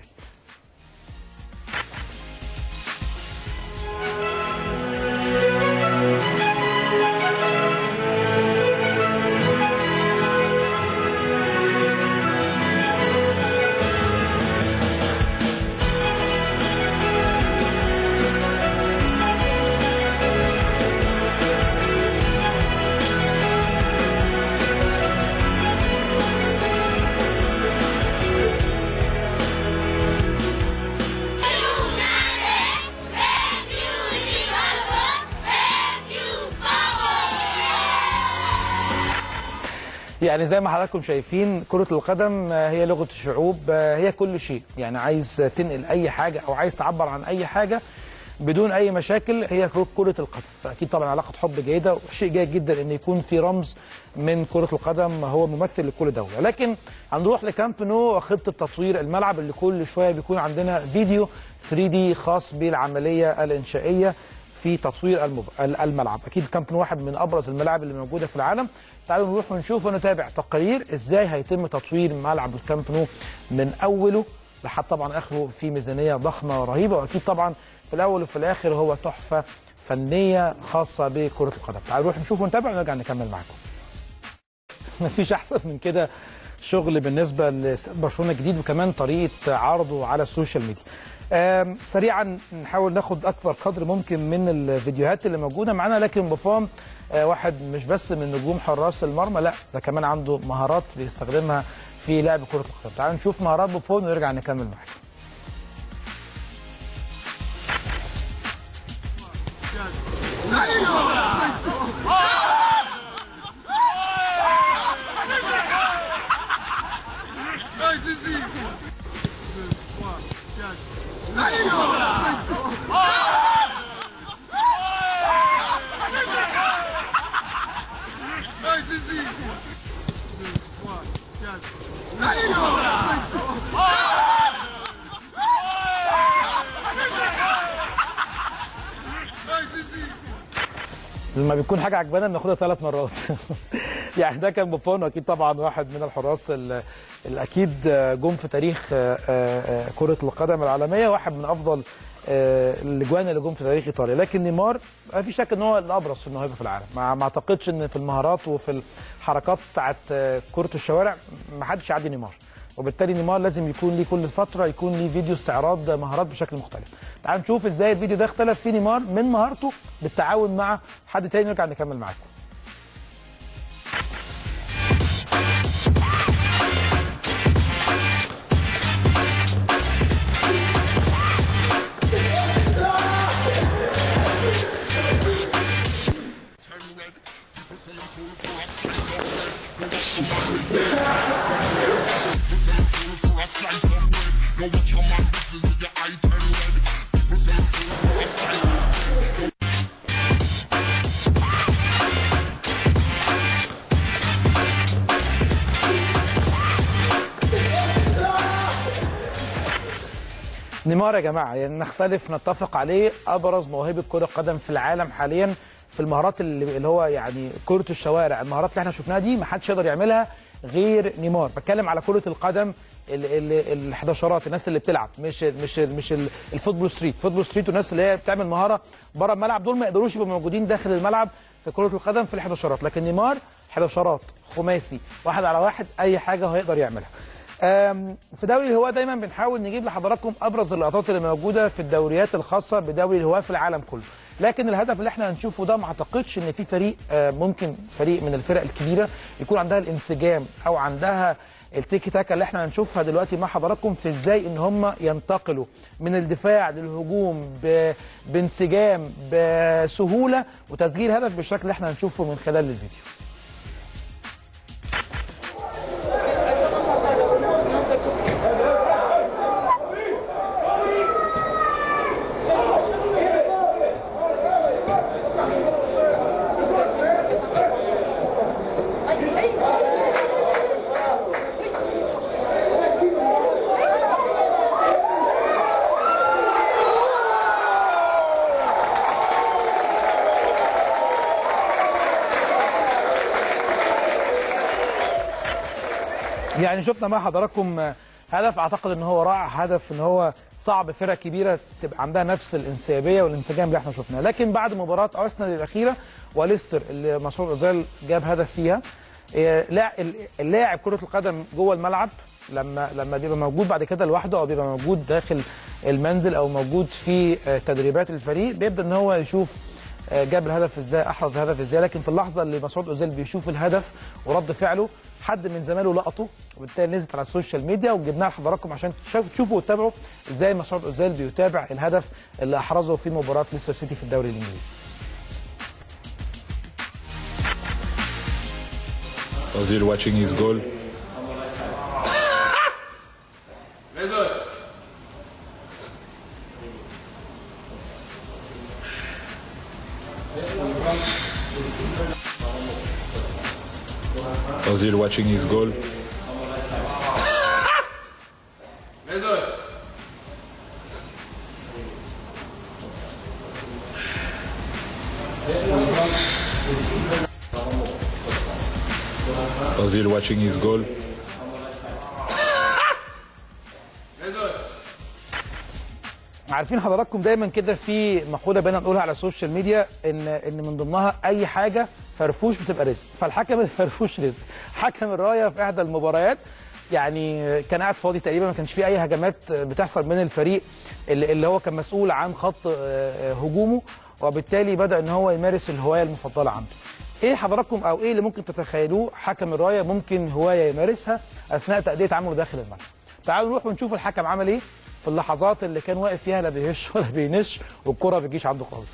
يعني زي ما حضراتكم شايفين كرة القدم آه، هي لغة الشعوب آه، هي كل شيء يعني عايز تنقل أي حاجة أو عايز تعبر عن أي حاجة بدون أي مشاكل هي كرة القدم فأكيد طبعا علاقة حب جيدة وشيء جيد جدا أن يكون في رمز من كرة القدم هو ممثل لكل دولة لكن هنروح لكامب نو وخطة تطوير الملعب اللي كل شوية بيكون عندنا فيديو 3 دي خاص بالعملية الإنشائية في في تطوير المب... الملعب اكيد كامب نو واحد من ابرز الملاعب اللي موجوده في العالم تعالوا نروح ونشوف ونتابع تقارير ازاي هيتم تطوير ملعب الكامب نو من اوله لحد طبعا اخره في ميزانيه ضخمه ورهيبه واكيد طبعا في الاول وفي الاخر هو تحفه فنيه خاصه بكره القدم تعالوا نروح نشوف ونتابع ونرجع نكمل معاكم مفيش احسن من كده شغل بالنسبه لبرشلونه الجديد وكمان طريقه عرضه على السوشيال ميديا آم، سريعا نحاول ناخد اكبر قدر ممكن من الفيديوهات اللي موجوده معانا لكن بوفون آه، واحد مش بس من نجوم حراس المرمى لا ده كمان عنده مهارات بيستخدمها في لعب كره القدم تعالوا نشوف مهارات بوفون ونرجع نكمل معاكم لما بيكون حاجه عجبانا بناخدها ثلاث مرات يعني ده كان بوفون اكيد طبعا واحد من الحراس ال- الاكيد جم في تاريخ آه، آه، كره القدم العالميه واحد من افضل آه، الاجوان اللي جم في تاريخ ايطاليا لكن نيمار ما في شك ان هو الابرز في الموهبه في العالم ما ما اعتقدش ان في المهارات وفي الحركات بتاعت آه، كره الشوارع ما حدش يعدي نيمار وبالتالي نيمار لازم يكون ليه كل فتره يكون ليه فيديو استعراض مهارات بشكل مختلف تعال نشوف ازاي الفيديو ده اختلف فيه نيمار من مهارته بالتعاون مع حد تاني نرجع نكمل معاكم نيمار يا جماعه يعني نختلف نتفق عليه ابرز موهبه كره قدم في العالم حاليا في المهارات اللي, اللي هو يعني كره الشوارع المهارات اللي احنا شفناها دي ما حدش يقدر يعملها غير نيمار بتكلم على كره القدم الحداشرات الناس اللي بتلعب مش مش مش ال- الفوتبول ستريت فوتبول ستريت والناس اللي هي بتعمل مهاره بره الملعب دول ما يقدروش يبقوا موجودين داخل الملعب في كره القدم في الحداشرات لكن نيمار حداشرات خماسي واحد على واحد اي حاجه هو يقدر يعملها أم، في دوري الهواة دايما بنحاول نجيب لحضراتكم ابرز اللقطات اللي موجوده في الدوريات الخاصه بدوري الهواة في العالم كله لكن الهدف اللي احنا هنشوفه ده ما اعتقدش ان في فريق آه، ممكن فريق من الفرق الكبيره يكون عندها الانسجام او عندها التيكي تاكا اللي احنا هنشوفها دلوقتي مع حضراتكم في ازاي ان هم ينتقلوا من الدفاع للهجوم ب... بانسجام بسهوله وتسجيل هدف بالشكل اللي احنا هنشوفه من خلال الفيديو يعني شفنا مع حضراتكم آه، هدف اعتقد ان هو رائع هدف ان هو صعب فرق كبيره تبقى عندها نفس الانسيابيه والانسجام اللي احنا شفناه لكن بعد مباراه ارسنال الاخيره وليستر اللي مسعود اوزيل جاب هدف فيها آه، لا- اللاعب كره القدم جوه الملعب لما لما بيبقى موجود بعد كده لوحده او بيبقى موجود داخل المنزل او موجود في آه، تدريبات الفريق بيبدا ان هو يشوف آه، جاب الهدف ازاي احرز الهدف ازاي لكن في اللحظه اللي مسعود اوزيل بيشوف الهدف ورد فعله حد من زمايله لقطه وبالتالي نزلت على السوشيال ميديا وجبناها لحضراتكم عشان تشوفوا تشوفوا وتتابعوا ازاي مسعود اوزيل بيتابع الهدف اللي احرزه في مباراه ليستر سيتي في الدوري الانجليزي Ozil watching his goal. Ozil watching his goal. Ozil watching his goal. عارفين حضراتكم دايما كده في مقوله بقينا نقولها على السوشيال ميديا ان ان من ضمنها اي حاجه فرفوش بتبقى رزق فالحكم الفرفوش رزق حكم الرايه في احدى المباريات يعني كان قاعد فاضي تقريبا ما كانش فيه اي هجمات بتحصل من الفريق اللي اللي هو كان مسؤول عن خط آه، هجومه وبالتالي بدا ان هو يمارس الهوايه المفضله عنده ايه حضراتكم او ايه اللي ممكن تتخيلوه حكم الرايه ممكن هوايه يمارسها اثناء تاديه عمله داخل الملعب تعالوا نروح ونشوف الحكم عمل ايه في اللحظات اللي كان واقف فيها لا بيهش ولا بينش والكره ما بتجيش عنده خالص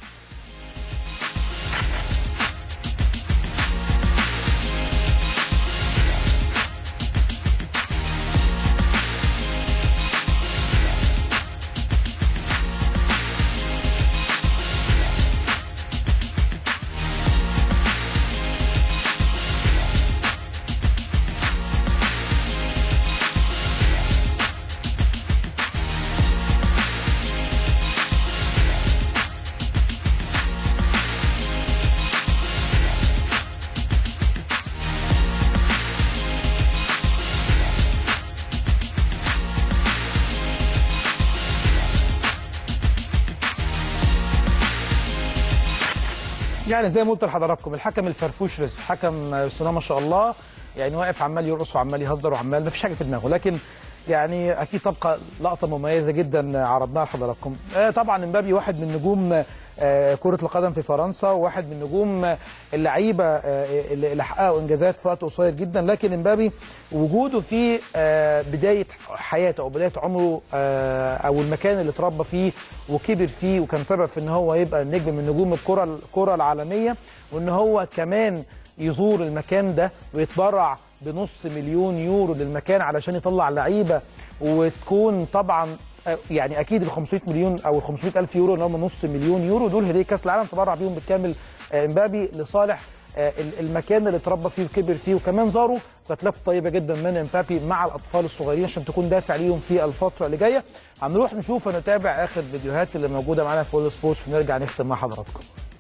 يعني زي ما قلت لحضراتكم الحكم الفرفوش رزق حكم بسم الله ما شاء الله يعني واقف عمال يرقص وعمال يهزر وعمال ما فيش حاجه في دماغه لكن يعني اكيد تبقى لقطه مميزه جدا عرضناها لحضراتكم آه، طبعا امبابي واحد من نجوم آه، كره القدم في فرنسا وواحد من نجوم اللعيبه آه، اللي اللي حققوا انجازات في وقت قصير جدا لكن امبابي وجوده في آه، بدايه حياته او بدايه عمره آه، او المكان اللي اتربى فيه وكبر فيه وكان سبب في ان هو يبقى نجم من نجوم الكره الكره العالميه وان هو كمان يزور المكان ده ويتبرع بنص مليون يورو للمكان علشان يطلع لعيبه وتكون طبعا آه، يعني اكيد ال 500 مليون او ال 500 الف يورو اللي هم نص مليون يورو دول هديه كاس العالم تبرع بيهم بالكامل آه، امبابي لصالح آه، ال- المكان اللي اتربى فيه وكبر فيه وكمان زاروا كانت لفه طيبه جدا من امبابي مع الاطفال الصغيرين عشان تكون دافع ليهم في الفتره اللي جايه هنروح نشوف ونتابع اخر فيديوهات اللي موجوده معانا في وول سبورتس ونرجع نختم مع حضراتكم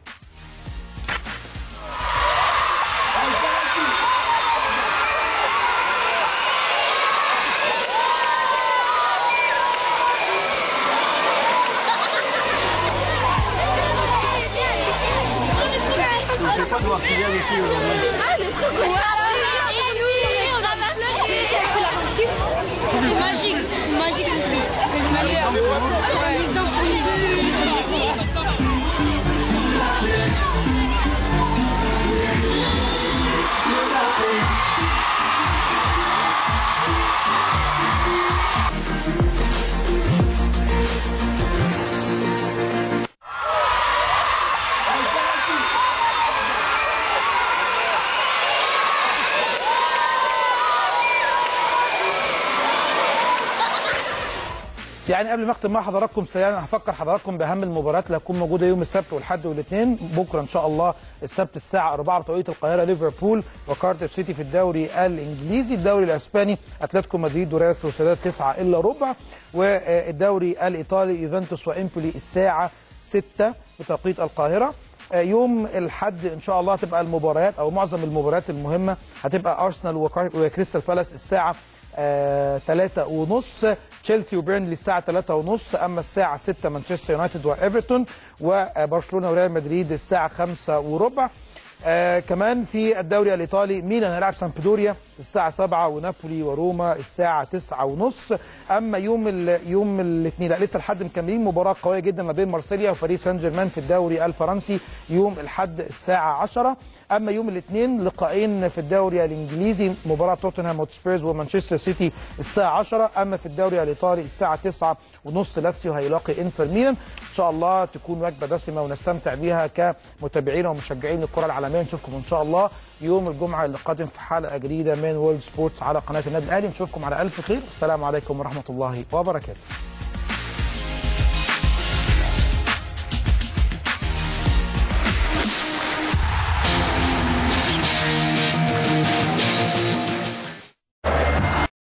C'est la réussite. C'est magique. C'est magique aussi. C'est magique. C'est un exemple. يعني قبل ما اختم مع حضراتكم سريعا هفكر حضراتكم باهم المباريات اللي هتكون موجوده يوم السبت والحد والاثنين بكره ان شاء الله السبت الساعه 4 بتوقيت القاهره ليفربول وكارتر سيتي في الدوري الانجليزي الدوري الاسباني اتلتيكو مدريد وريال سوسيداد 9 الا ربع والدوري الايطالي يوفنتوس وامبولي الساعه 6 بتوقيت القاهره آه، يوم الحد ان شاء الله هتبقى المباريات او معظم المباريات المهمه هتبقى ارسنال وكار- وكريستال بالاس الساعه آه، تلاتة ونص تشيلسي وبيرنلي الساعة تلاتة ونص أما الساعة ستة مانشستر يونايتد وإيفرتون وبرشلونة وريال مدريد الساعة خمسة وربع آه كمان في الدوري الإيطالي ميلان هيلعب سامبدوريا الساعة 7 ونابولي وروما الساعة 9 ونص أما يوم ال يوم الاثنين لا لسه الحد مكملين مباراة قوية جدا ما بين مارسيليا وباريس سان جيرمان في الدوري الفرنسي يوم الحد الساعة 10 أما يوم الاثنين لقاءين في الدوري الإنجليزي مباراة توتنهام وسبيرز ومانشستر سيتي الساعة 10 أما في الدوري الإيطالي الساعة 9 ونص لاتسيو هيلاقي انتر ميلان إن شاء الله تكون وجبة دسمة ونستمتع بيها كمتابعين ومشجعين الكرة العالمية نشوفكم إن شاء الله يوم الجمعة اللي قادم في حلقة جديدة من وورلد سبورتس على قناة النادي الأهلي نشوفكم على ألف خير السلام عليكم ورحمة الله وبركاته